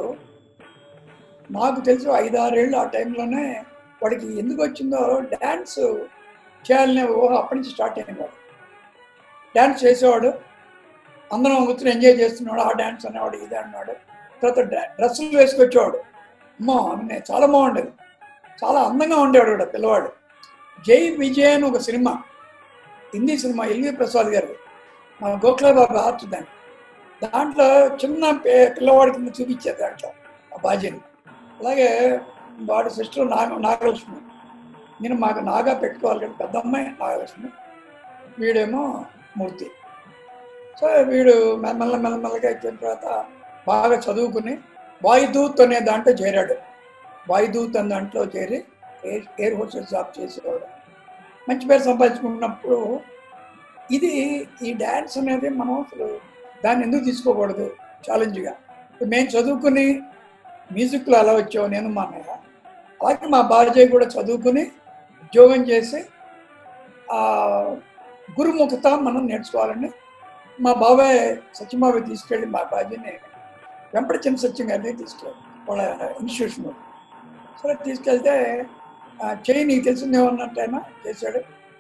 నాకు తెలిసి ఐదారేళ్ళు ఆ టైంలోనే వాడికి ఎందుకు వచ్చిందో డ్యాన్స్ చేయాలనే ఊహ అప్పటి నుంచి స్టార్ట్ అయింది వాడు డ్యాన్స్ చేసేవాడు అందరం కూర్చొని ఎంజాయ్ చేస్తున్నాడు ఆ డ్యాన్స్ అనేవాడు ఇది అన్నాడు తర్వాత డ్ర- డ్రెస్సులు వేసుకొచ్చేవాడు అమ్మో అన్నీ చాలా బాగుండేది చాలా అందంగా ఉండేవాడు కూడా పిల్లవాడు జై విజయ్ అని ఒక cinema Hindi cinema LV Prasad garu మన గోఖలే బాబు ఆర్ట్ దాన్ని దాంట్లో చిన్న పే- పిల్లవాడి కింద చూపించారు దాంట్లో ఆ బాజీని అలాగే వాడి సిస్టర్ నాగ నాగలక్ష్మి నేను మాకు నాగా పెట్టుకోవాలి కదా పెద్ద అమ్మాయి నాగలక్ష్మి వీడేమో మూర్తి సో వీడు మెల్ల మెల్లమెల్లగా అయిపోయిన తర్వాత బాగా చదువుకుని వాయుదూత్ అనే దాంట్లో చేరాడు వాయుదూత్ అనే దాంట్లో చేరి ఎయిర్ ఎయిర్ హోస్టెస్ జాబ్ చేసేవాడు మంచి పేరు సంపాదించుకున్నప్పుడు ఇది ఈ డ్యాన్స్ అనేది మనం అసలు దాన్ని ఎందుకు తీసుకోకూడదు ఛాలెంజ్గా ఇప్పుడు మేము చదువుకుని మ్యూజిక్లో అలా వచ్చావు నేను మా అన్నయ్య అలాగే మా బాబాజీ కూడా చదువుకుని ఉద్యోగం చేసి ఆ గురుముఖత మనం నేర్చుకోవాలని మా బాబాయ్ సత్యబాబాయ్ తీసుకెళ్ళి మా బాబాజీని వెంపటి చిన్న సత్యం గారిని తీసుకెళ్ళి వాళ్ళ ఇన్స్టిట్యూషన్ సరే తీసుకెళ్తే ఆ, చెయ్యి నీకు తెలిసింది ఏమన్నట్టయినా చేశాడు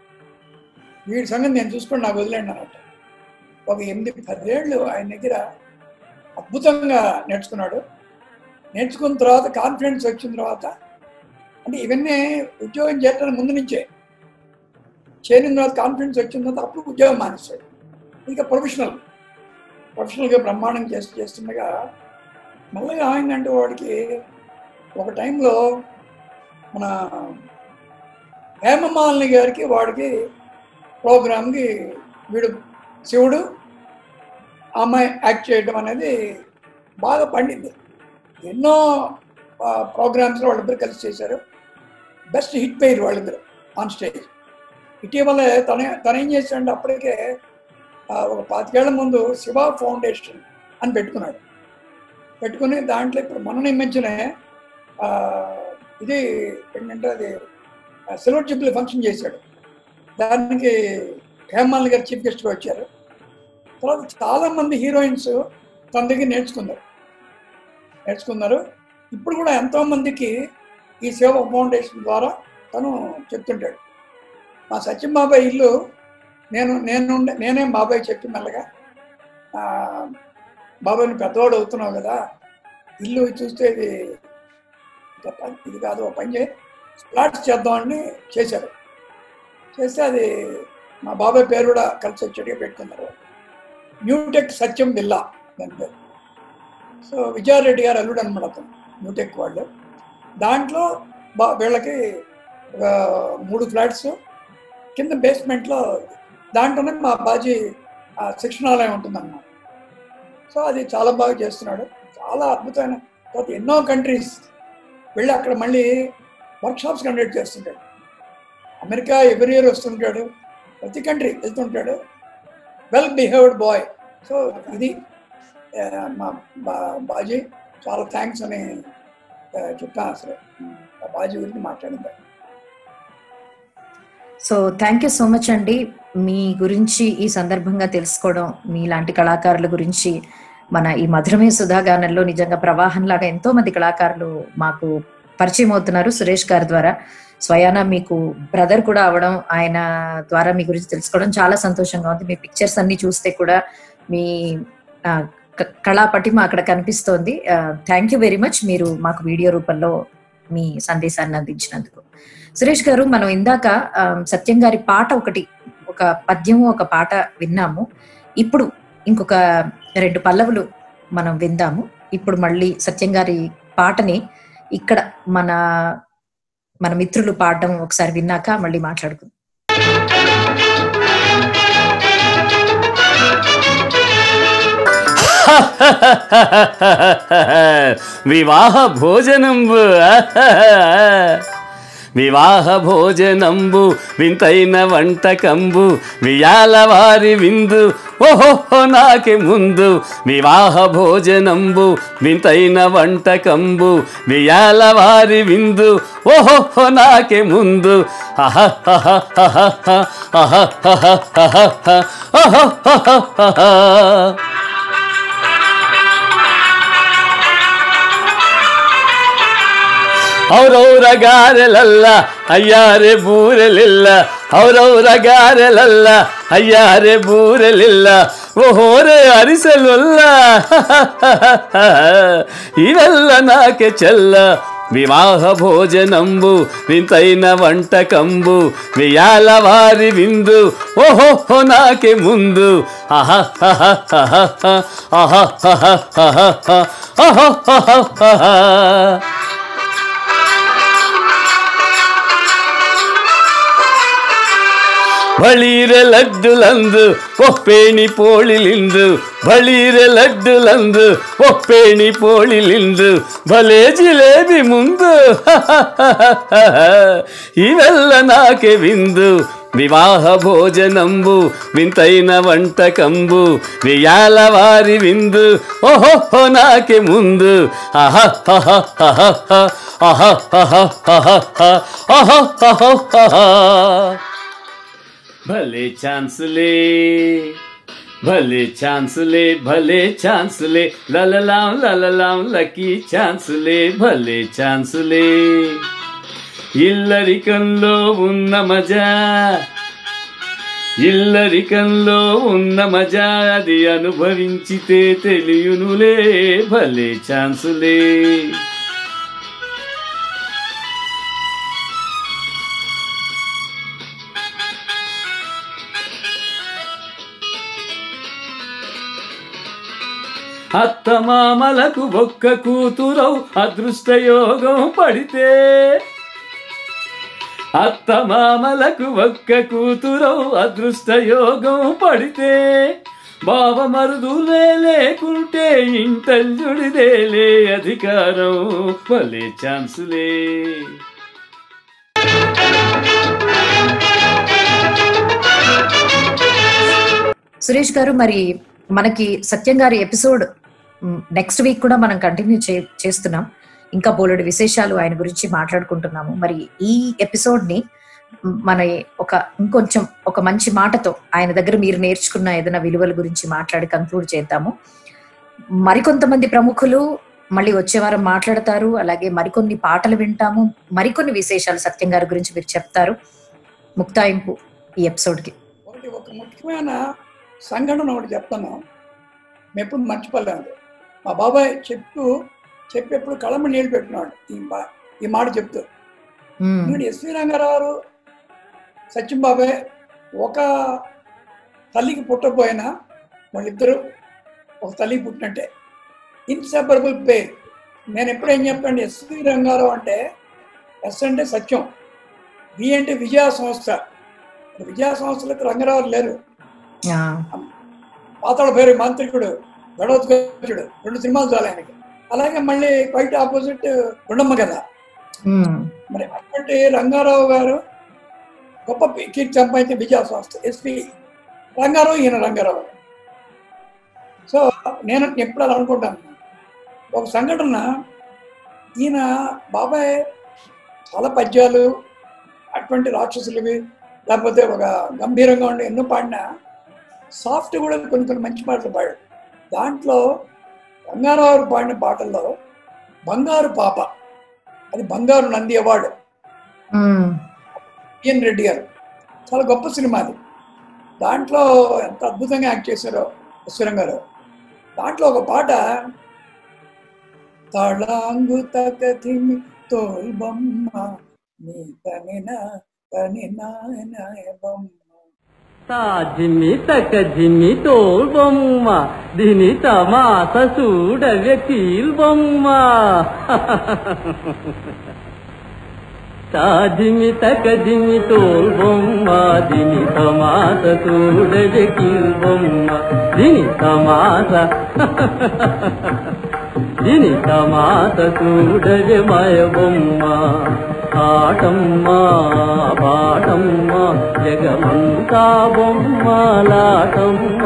వీడి సంగతి నేను చూసుకొని నాకు వదిలేండి అన్నట్టు ఒక ఎనిమిది పదేళ్ళు ఆయన దగ్గర అద్భుతంగా నేర్చుకున్నాడు నేర్చుకున్న తర్వాత కాన్ఫిడెన్స్ వచ్చిన తర్వాత అంటే ఇవన్నీ ఉద్యోగం చేయడానికి ముందు నుంచే చేరిన తర్వాత కాన్ఫిడెన్స్ వచ్చిన తర్వాత అప్పుడు ఉద్యోగం మానేస్తాడు ఇంకా ప్రొఫెషనల్ ప్రొఫెషనల్గా బ్రహ్మాండం చేసి చేస్తుండగా మెల్లగా ఆయిందంటే వాడికి ఒక టైంలో మన హేమమాలిని గారికి వాడికి ప్రోగ్రామ్కి వీడు శివుడు ఆ అమ్మాయి యాక్ట్ చేయడం అనేది బాగా పండింది ఎన్నో ప్రోగ్రామ్స్లో వాళ్ళిద్దరు కలిసి చేశారు బెస్ట్ హిట్ పేరు వాళ్ళిద్దరు ఆన్ స్టేజ్ ఇటీవల తన తను ఏం చేశాడంటే అప్పటికే ఆ, ఒక పాతికేళ్ల ముందు శివ ఫౌండేషన్ అని పెట్టుకున్నాడు పెట్టుకుని దాంట్లో ఇప్పుడు మన మధ్యనే ఆ, ఇది ఏంటంటే అది సిల్వర్ జూబ్లీ ఫంక్షన్ చేశాడు దానికి హేమాల్ గారు చీఫ్ గెస్ట్గా వచ్చారు తర్వాత చాలా మంది హీరోయిన్స్ తన దగ్గర నేర్చుకున్నారు నేర్చుకున్నారు ఇప్పుడు కూడా ఎంతో మందికి ఈ సేవ ఫౌండేషన్ ద్వారా తను చెప్తుంటాడు మా సత్యం బాబాయ్ ఇల్లు నేను నేను నేనే బాబాయ్ చెప్పి మెల్లగా ఆ, బాబాయ్ నువ్వు పెద్దవాడు అవుతున్నావు కదా ఇల్లు చూస్తే ఇది ఇంకా పని- ఇది కాదు ఒక పని చేయి ఫ్లాట్స్ చేద్దామని చేశారు చేస్తే అది మా బాబాయ్ పేరు కూడా కలిసి వచ్చేట్టుగా పెట్టుకున్నారు న్యూటెక్ సత్యం బిల్లా దాని పేరు సో విజయారెడ్డి గారు అల్లుడు అనమాట అతను న్యూటెక్ వాళ్ళు దాంట్లో బా వీళ్ళకి ఒక మూడు ఫ్లాట్స్ కింద బేస్మెంట్లో దాంట్లోనే మా బాజీ ఆ, శిక్షణాలయం ఉంటుందన్నమాట సో అది చాలా బాగా చేస్తున్నాడు చాలా అద్భుతమైన తర్వాత ఎన్నో కంట్రీస్ వెళ్ళి అక్కడ మళ్ళీ వర్క్షాప్స్ కండక్ట్ చేస్తుంటాడు అమెరికా ఎవరి ఇయర్ వస్తుంటాడు ప్రతి కంట్రీ వెళ్తుంటాడు వెల్ బిహేవ్డ్ బాయ్ సో ఇది ఆ, మా బా- బాజీ చాలా థ్యాంక్స్ అని ఆ, చెప్పాను అసలు ఆ బాజీ గురించి మాట్లాడింది so thank you so much అండి మీ గురించి ఈ సందర్భంగా తెలుసుకోవడం మీలాంటి కళాకారుల గురించి మన ఈ మధురమే సుధాగానంలో నిజంగా ప్రవాహం లాగా ఎంతో మంది కళాకారులు మాకు పరిచయం అవుతున్నారు సురేష్ గారి ద్వారా స్వయాన మీకు బ్రదర్ కూడా అవడం ఆయన ద్వారా మీ గురించి తెలుసుకోవడం చాలా సంతోషంగా ఉంది మీ పిక్చర్స్ అన్ని చూస్తే కూడా మీ ఆ, క- కళా పటిమ అక్కడ కనిపిస్తోంది థ్యాంక్ యూ వెరీ మచ్ మీరు మాకు వీడియో రూపంలో మీ సందేశాన్ని అందించినందుకు సురేష్ గారు మనం ఇందాక ఆ, సత్యం గారి పాట ఒకటి ఒక పద్యము ఒక పాట విన్నాము ఇప్పుడు ఇంకొక రెండు పల్లవులు మనం విందాము ఇప్పుడు మళ్ళీ సత్యం గారి పాటని ఇక్కడ మన మన మిత్రులు పాడడం ఒకసారి విన్నాక మళ్ళీ మాట్లాడుకుందాం వివాహ భోజనంబు వివాహ భోజనంబు వింతైన వంటకంబు వియాల వారి విందు ఓహో నాకే ముందు వివాహ భోజనంబు వింతైన వంటకంబు వియాల వారి విందు ఓహో నాకే ముందు అహ అహ అహ అహ అహ అహ అహ ಔರೌರ ಗಾರೆಲಲ್ಲ ಅಯ್ಯಾರೆ ಬೂರೆಲಿಲ್ಲ ಔರೌರ ಗಾರೆಲಲ್ಲ ಅಯ್ಯಾರೆ ಬೂರೆಲಿಲ್ಲ ಓಹೋರೆ ಅರಿಸಲಲ್ಲ ಇವೆಲ್ಲ ನಾಕೆ ಚೆಲ್ಲ వివాహ భోజనంబు వింతైన వంటకంబు వియాల వారి విందు ఓహో నాకే ముందు అహ అహ అహ అహ అహ అహ అహ అహ ಬಳೀರೆ ಲಡ್ಡುಲಂದು ಒಪ್ಪೇಣಿ ಪೋಳಿಲಿಂದು ಬಳೀರೆ ಲಡ್ಡುಲಂದು ಒಪ್ಪೇಣಿ ಪೋಳಿಲಿಂದು ಭಲೇ ಜಿಲೇಬಿ ಮುಂದು ಇವೆಲ್ಲ ನಾಕೆ ವಿಂದು వివాహ భోజనంబు వింతైన వంటకంబు వియాల వారి విందు ఓహో నాకే ముందు అహ అహ అహ అహ అహ అహ అహ అహ భలే ఛాన్సులే భలే ఛాన్సులే భలే ఛాన్సులే లలలాం లలలాం లక్కీ ఛాన్సులే భలే ఛాన్సులే ఇల్లరికంలో ఉన్న మజా ఇల్లరికంలో ఉన్న మజా అది అనుభవించితే తెలియనులే భలే ఛాన్సులే అత్తమామలకు ఒక్క కూతురవు అదృష్టయోగం పడితే అత్తమామలకు ఒక్క కూతురవు అదృష్టయోగం పడితే బావ మరుదులే లేకుంటే ఇంటల్జుడిదేలే అధికారం భలే ఛాన్సులే సురేష్ గారు మరి మనకి సత్యం గారి ఎపిసోడ్ నెక్స్ట్ వీక్ కూడా మనం కంటిన్యూ చేస్తున్నాం ఇంకా బోలెడు విశేషాలు ఆయన గురించి మాట్లాడుకుంటున్నాము మరి ఈ ఎపిసోడ్ ని మన ఒక ఇంకొంచెం ఒక మంచి మాటతో ఆయన దగ్గర మీరు నేర్చుకున్న ఏదైనా విలువల గురించి మాట్లాడి కంక్లూడ్ చేద్దాము మరికొంతమంది ప్రముఖులు మళ్ళీ వచ్చే వారం మాట్లాడతారు అలాగే మరికొన్ని పాటలు వింటాము మరికొన్ని విశేషాలు సత్యం గారి గురించి మీరు చెప్తారు ముక్తాయింపు ఈ ఎపిసోడ్ కి ఒకటి ఒక ముఖ్యమైన సంఘటన ఒకటి చెప్తాను మేము ఎప్పుడు మర్చిపోలేము మా బాబాయ్ చెప్తూ చెప్పేప్పుడు కళ్ళమ్మ నీళ్ళు పెట్టినాడు ఈ బా- ఈ మాట చెప్తూ ఉమ్, ఎందుకంటే ఎస్వి రంగారావు గారు, సచిన్ బాబాయ్ ఒక తల్లికి పుట్టకపోయినా వాళ్ళిద్దరూ ఒక తల్లికి పుట్టినట్టే ఇన్సెపరబుల్ పే నేను ఎప్పుడు ఏం చెప్తాను ఎస్వి రంగారావు అంటే ఎస్ అంటే సత్యం వి అంటే విజయ సంస్థ విజయ సంస్థలకు రంగారావు లేరు ఆ, పాతాళ పేరు మాంత్రికుడు గడవత్కచుడు రెండు సినిమాలు చాలు ఆయనకి అలాగే మళ్ళీ క్వైట్ ఆపోజిట్ గుండమ్మ కదా ఉమ్, మరి అప్పటి రంగారావు గారు గొప్ప కీర్తి సంపాదించిన విజయ సంస్థ ఎస్పి రంగారావు ఈయన రంగారావు సో నేను ఎప్పుడు అలా అనుకుంటాను ఒక సంఘటన ఈయన బాబాయ్ చాలా పద్యాలు అటువంటి రాక్షసులవి లేకపోతే ఒక గంభీరంగా ఉండి ఎన్నో పాడినా సాఫ్ట్ కూడా కొన్ని కొన్ని మంచి పాటలు పాడాడు దాంట్లో రంగారావు పాడిన పాటల్లో బంగారు పాప అది బంగారు నంది అవార్డు ఉమ్, పిఎన్ రెడ్డి గారు చాలా గొప్ప సినిమా అది దాంట్లో ఎంత అద్భుతంగా యాక్ట్ చేశారో ఈశ్వరం గారు దాంట్లో ఒక పాట తళాంగు తకతిమి తోల్ బొమ్మ నీ తనిన తనినాయన బొమ్మ జిమ్మి తక్క జిమ్మి తోల్ బొమ్మ దీని తమాస చూడవే కీల్ బొమ్మ జిమ్మి తక్క జిమ్మి తోల్ బొమ్మ దీని తమాస చూడవే కీల్ బొమ్మ దీని తమాస దీని తమాస చూడవే మాయ బొమ్మ ఆటమ్మ పాటమ్మ జగమంతా బొమ్మలాటమ్మ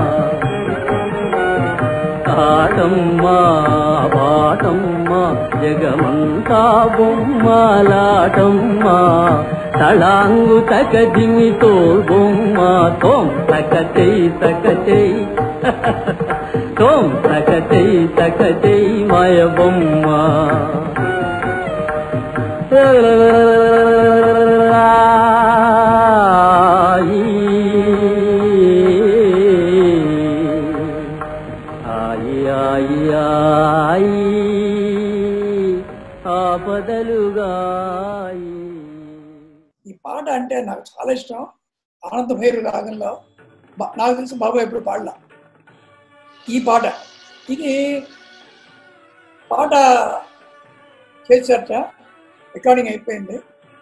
ఆటమ్మ పాటమ్మ జగమంతా బొమ్మలాటమ్మ తళాంగు తక దిమి తోల్ బొమ్మ తోం తక చెయ్యి తక చెయ్యి తోం తక చెయ్యి తక చెయ్యి మాయ బొమ్మ ఆయి ఆయి ఆయి ఆపదలుగాయి ఈ పాట అంటే నాకు చాలా ఇష్టం ఆనంద భైరు రాగంలో బా- నాకు తెలిసి బాబు ఎప్పుడు పాడలా ఈ పాట ఇది పాట చేశారట రికార్డింగ్ అయిపోయింది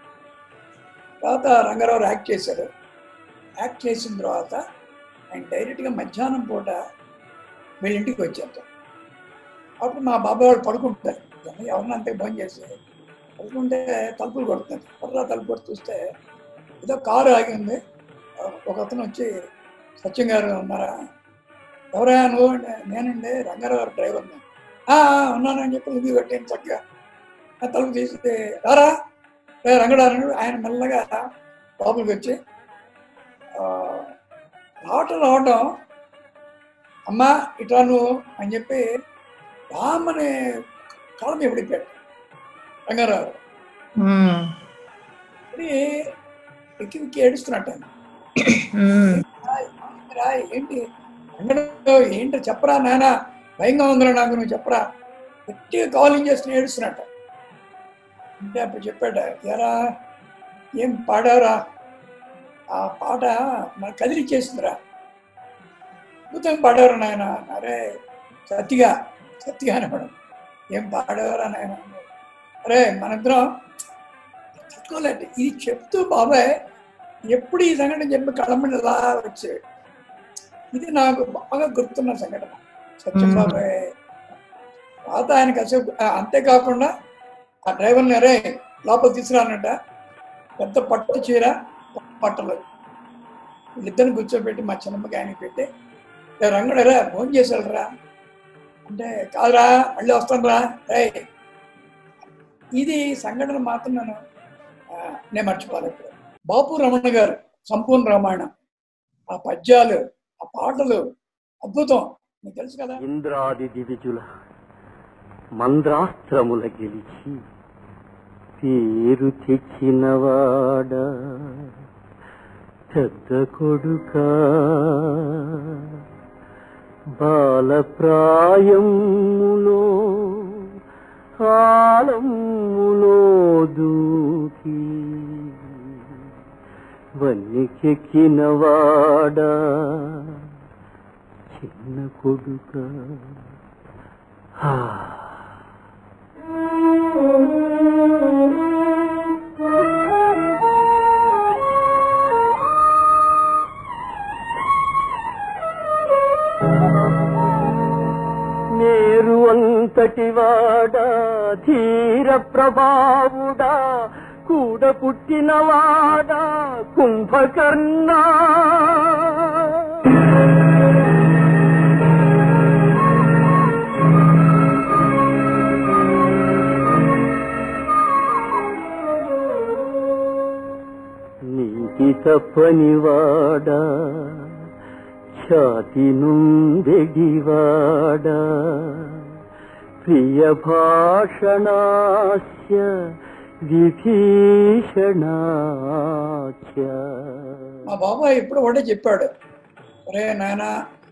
తర్వాత రంగారావు యాక్ట్ చేశారు యాక్ట్ చేసిన తర్వాత ఆయన డైరెక్ట్గా మధ్యాహ్నం పూట వీళ్ళ ఇంటికి వచ్చారు అప్పుడు మా బాబాయ్ వాళ్ళు పడుకుంటారు ఎవరిని అంతే భోజనం చేసి పడుకుంటే తలుపులు కొడుతుంది కొడతా తలుపు కొట్టి చూస్తే ఏదో కారు ఆగి ఉంది ఒక అతను వచ్చి సత్యం గారు ఉన్నారా ఎవరయ్యా నువ్వు అంటే, నేనండి రంగారావు గారు డ్రైవర్ ఉన్నానని చెప్పి ఇది కట్టాను చక్కగా ఆ తలుపు తీసి రారా రే రంగడారు ఆయన మెల్లగా లోపలికి వచ్చి ఆ, రావటం రావటం అమ్మా ఇట్లా నువ్వు అని చెప్పి రామని కాళ్ళ మీద పడిపోయాడు రంగారావు ఉమ్, అది ఎక్కి ఎక్కి ఏడుస్తున్నట్టు ఆయన. ఉమ్, రా ఏంటి రంగడు ఏంటి చెప్పరా నాయన భయంగా ఉందిరా నాకు నువ్వు చెప్పరా గట్టిగా కాలింగ్ చేస్తున్న ఏడుస్తున్నట్ట అంటే అప్పుడు చెప్పాడ ఎరా ఏం పాడారా ఆ పాట మన కదిలిచ్చేసిందిరా అద్భుతంగా పాడారు నాయన అరే సత్తిగా సత్తిగా అనడం ఏం పాడారా నాయన అరే మనిద్దరం తట్టుకోలేదు ఇది చెప్తూ బాబాయ్ ఎప్పుడు ఈ సంఘటన చెప్పి కళ్ళమని ఇలా వచ్చేది ఇది నాకు బాగా గుర్తున్న సంఘటన సత్యం మ్మ్. బాబాయ్ తర్వాత ఆయన కాసేపు ఆ, అంతేకాకుండా ఆ డ్రైవర్ని అరే లోపల తీసుకురానట పెద్ద పట్టు చీర పట్టలు వీళ్ళిద్దరిని కూర్చోబెట్టి మా చిన్నమ్మకి ఆయనకి పెట్టి "ఏ రంగడరా భోజనం చేశాడురా అంటే కాదురా మళ్ళీ వస్తాను రా రే ఇది సంఘటన మాత్రం నేను ఆ, నేను మర్చిపోవాలి ఇప్పుడు బాపు రమణ గారు సంపూర్ణ రామాయణం ఆ పద్యాలు ఆ పాటలు అద్భుతం మీకు తెలుసు కదా ఇంద్రాది దివిజుల మంద్రాస్త్రముల గెలిచి పేరు తెచ్చినవాడ పెద్ద కొడుక బాలప్రాయములో కాలములో దూకి వన్నికెక్కినవాడా చిన్న కొడుక నేరు అంతటి వాడా ధీర ప్రభావుడా కూడ పుట్టినవాడా కుంభకర్ణా నీతి తప్పనివాడా ఛాతి నుండెడివాడా ప్రియ భాషణాస్య విభీషణాస్య మా బాబాయ్ ఎప్పుడు ఒకటే చెప్పాడు ఒరే నాయన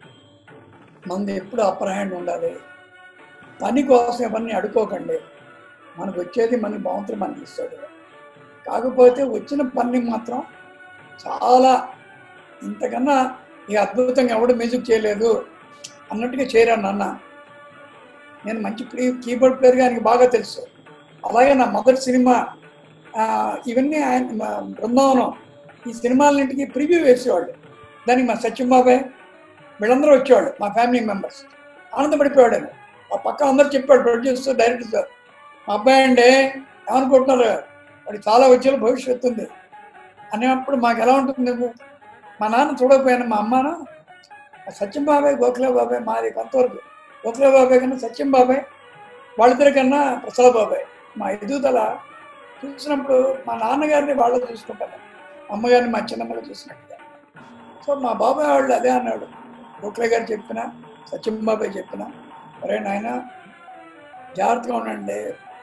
మంది ఎప్పుడు అప్పర్ హ్యాండ్ ఉండాలి పని కోసం ఇవన్నీ అడుకోకండి మనకు వచ్చేది మన భగవంతుడు మనకి ఇస్తాడు కాకపోతే వచ్చిన పని మాత్రం చాలా ఇంతకన్నా ఇక అద్భుతంగా ఎవడు మ్యూజిక్ చేయలేదు అన్నట్టుగా చేయరాను నాన్న నేను మంచి ప్లే కీబోర్డ్ ప్లేయర్గా ఆయనకి బాగా తెలుసు అలాగే నా మొదటి సినిమా ఆ, ఇవన్నీ ఆయన మా బృందావనం ఈ సినిమాలన్నింటికి ప్రివ్యూ వేసేవాళ్ళు దానికి మా సత్యం బాబాయ్ వీళ్ళందరూ వచ్చేవాళ్ళు మా ఫ్యామిలీ మెంబర్స్ ఆనందపడిపోయాడు ఆయన. ఆ పక్క అందరూ చెప్పాడు ప్రొడ్యూసర్ డైరెక్టర్ సార్ మా అబ్బాయి అండి ఏమనుకుంటున్నారు వాడికి చాలా ఉజ్వల భవిష్యత్తు ఉంది అనేటప్పుడు మాకు ఎలా ఉంటుంది మా నాన్న చూడకపోయాను మా అమ్మను ఆ సత్యం బాబాయ్ గోఖలే బాబాయ్ మాది కొంతవరకు గోఖలే బాబాయ్ కన్నా సత్యం బాబాయ్ వాళ్ళిద్దరి కన్నా ప్రసాద్ బాబాయ్ మా ఎదుగుదల చూసినప్పుడు మా నాన్నగారిని వాళ్ళు చూసుకుంటాను అమ్మగారిని మా చిన్నమ్మగా చూసినట్టుగా సో మా బాబాయ్ వాళ్ళు అదే అన్నాడు గోఖలే గారు చెప్పిన సత్యం బాబాయ్ చెప్పిన ఒరే నాయన జాగ్రత్తగా ఉండండి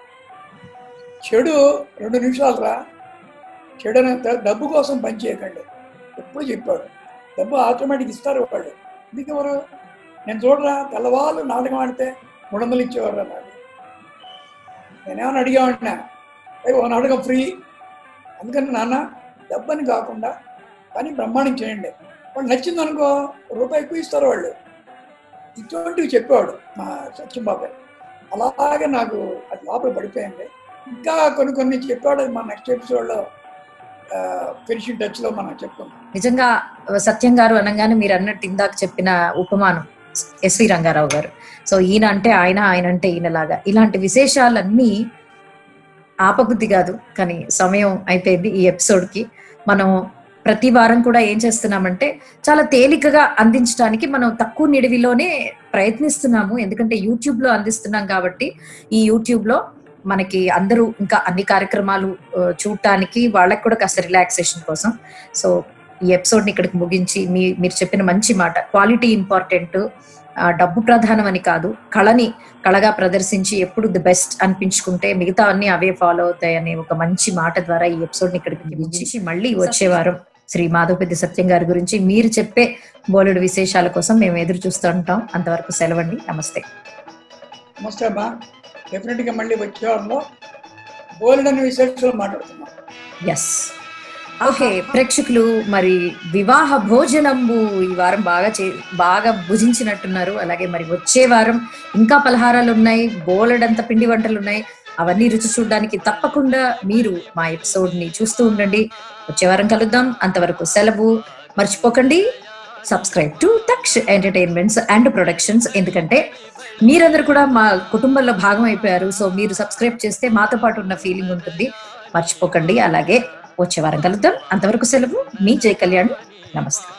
చెడు రెండు నిమిషాలు రా చెడు అనేంత డబ్బు కోసం పని చేయకండి ఎప్పుడు చెప్పాడు డబ్బు ఆటోమేటిక్ ఇస్తారు వాళ్ళు ఎందుకు ఎవరు నేను చూడరా తెల్లవాళ్ళు నాటకం ఆడితే మూడు వందలు ఇచ్చేవారు నాకు నేనేమని అడిగామన్నా ఓ నాటకం ఫ్రీ అందుకని నాన్న డబ్బని కాకుండా పని బ్రహ్మాండం చేయండి వాళ్ళు నచ్చింది అనుకో రూపాయి ఎక్కువ ఇస్తారు వాళ్ళు ఇటువంటివి చెప్పేవాడు మా సత్యం బాబాయ్ అలాగే నాకు అది లోపల పడిపోయింది ఇంకా కొన్ని కొన్ని చెప్పాడు అది మా నెక్స్ట్ ఎపిసోడ్లో ఫినిషింగ్ టచ్లో మనం చెప్పుకుందాం నిజంగా సత్యం గారు అనగానే మీరు అన్నట్టు ఇందాక చెప్పిన ఉపమానం ఎస్వి రంగారావు గారు సో ఈయన అంటే ఆయన ఆయన అంటే ఈయనలాగా ఇలాంటి విశేషాలన్నీ ఆపబుద్ధి కాదు కానీ సమయం అయిపోయింది ఈ ఎపిసోడ్ కి మనం ప్రతి వారం కూడా ఏం చేస్తున్నామంటే చాలా తేలికగా అందించడానికి మనం తక్కువ నిడివిలోనే ప్రయత్నిస్తున్నాము ఎందుకంటే యూట్యూబ్ లో అందిస్తున్నాం కాబట్టి ఈ యూట్యూబ్ లో మనకి అందరూ ఇంకా అన్ని కార్యక్రమాలు ఆ, చూడటానికి వాళ్ళకి కూడా కాస్త రిలాక్సేషన్ కోసం సో ఈ ఎపిసోడ్ ని ఇక్కడికి ముగించి మీ మీరు చెప్పిన మంచి మాట క్వాలిటీ ఇంపార్టెంట్ డబ్బు ప్రధానం అని కాదు కళని కళగా ప్రదర్శించి ఎప్పుడు ది బెస్ట్ అనిపించుకుంటే మిగతా అన్ని అవే ఫాలో అవుతాయి అనే ఒక మంచి మాట ద్వారా ఈ ఎపిసోడ్ ని ఇక్కడికి ముగించి మళ్ళీ వచ్చే వారం శ్రీ మాధవపెద్ది సత్యం గారి గురించి మీరు చెప్పే బోలెడు విశేషాల కోసం మేము ఎదురు చూస్తూ ఉంటాం అంతవరకు సెలవండి నమస్తే నమస్తే అమ్మా డెఫినెట్గా మళ్ళీ వచ్చే వారంలో బోల్డని విశేషాలు మాట్లాడుతున్నాం ఎస్ ఓకే ప్రేక్షకులు మరి వివాహ భోజనంబు ఈ వారం బాగా చే బాగా భుజించినట్టున్నారు అలాగే మరి వచ్చే వారం ఇంకా పలహారాలు ఉన్నాయి బోలెడంత పిండి వంటలు ఉన్నాయి అవన్నీ రుచి చూడడానికి తప్పకుండా మీరు మా ఎపిసోడ్ ని చూస్తూ ఉండండి వచ్చే వారం కలుద్దాం అంతవరకు సెలవు మర్చిపోకండి subscribe to Taksha entertainments and productions ఎందుకంటే మీరందరూ కూడా మా కుటుంబంలో భాగం అయిపోయారు సో మీరు సబ్స్క్రైబ్ చేస్తే మాతో పాటు ఉన్న ఫీలింగ్ ఉంటుంది మర్చిపోకండి అలాగే వచ్చే వారం కలుద్దాం అంతవరకు సెలవు మీ జయ కళ్యాణ్ నమస్తే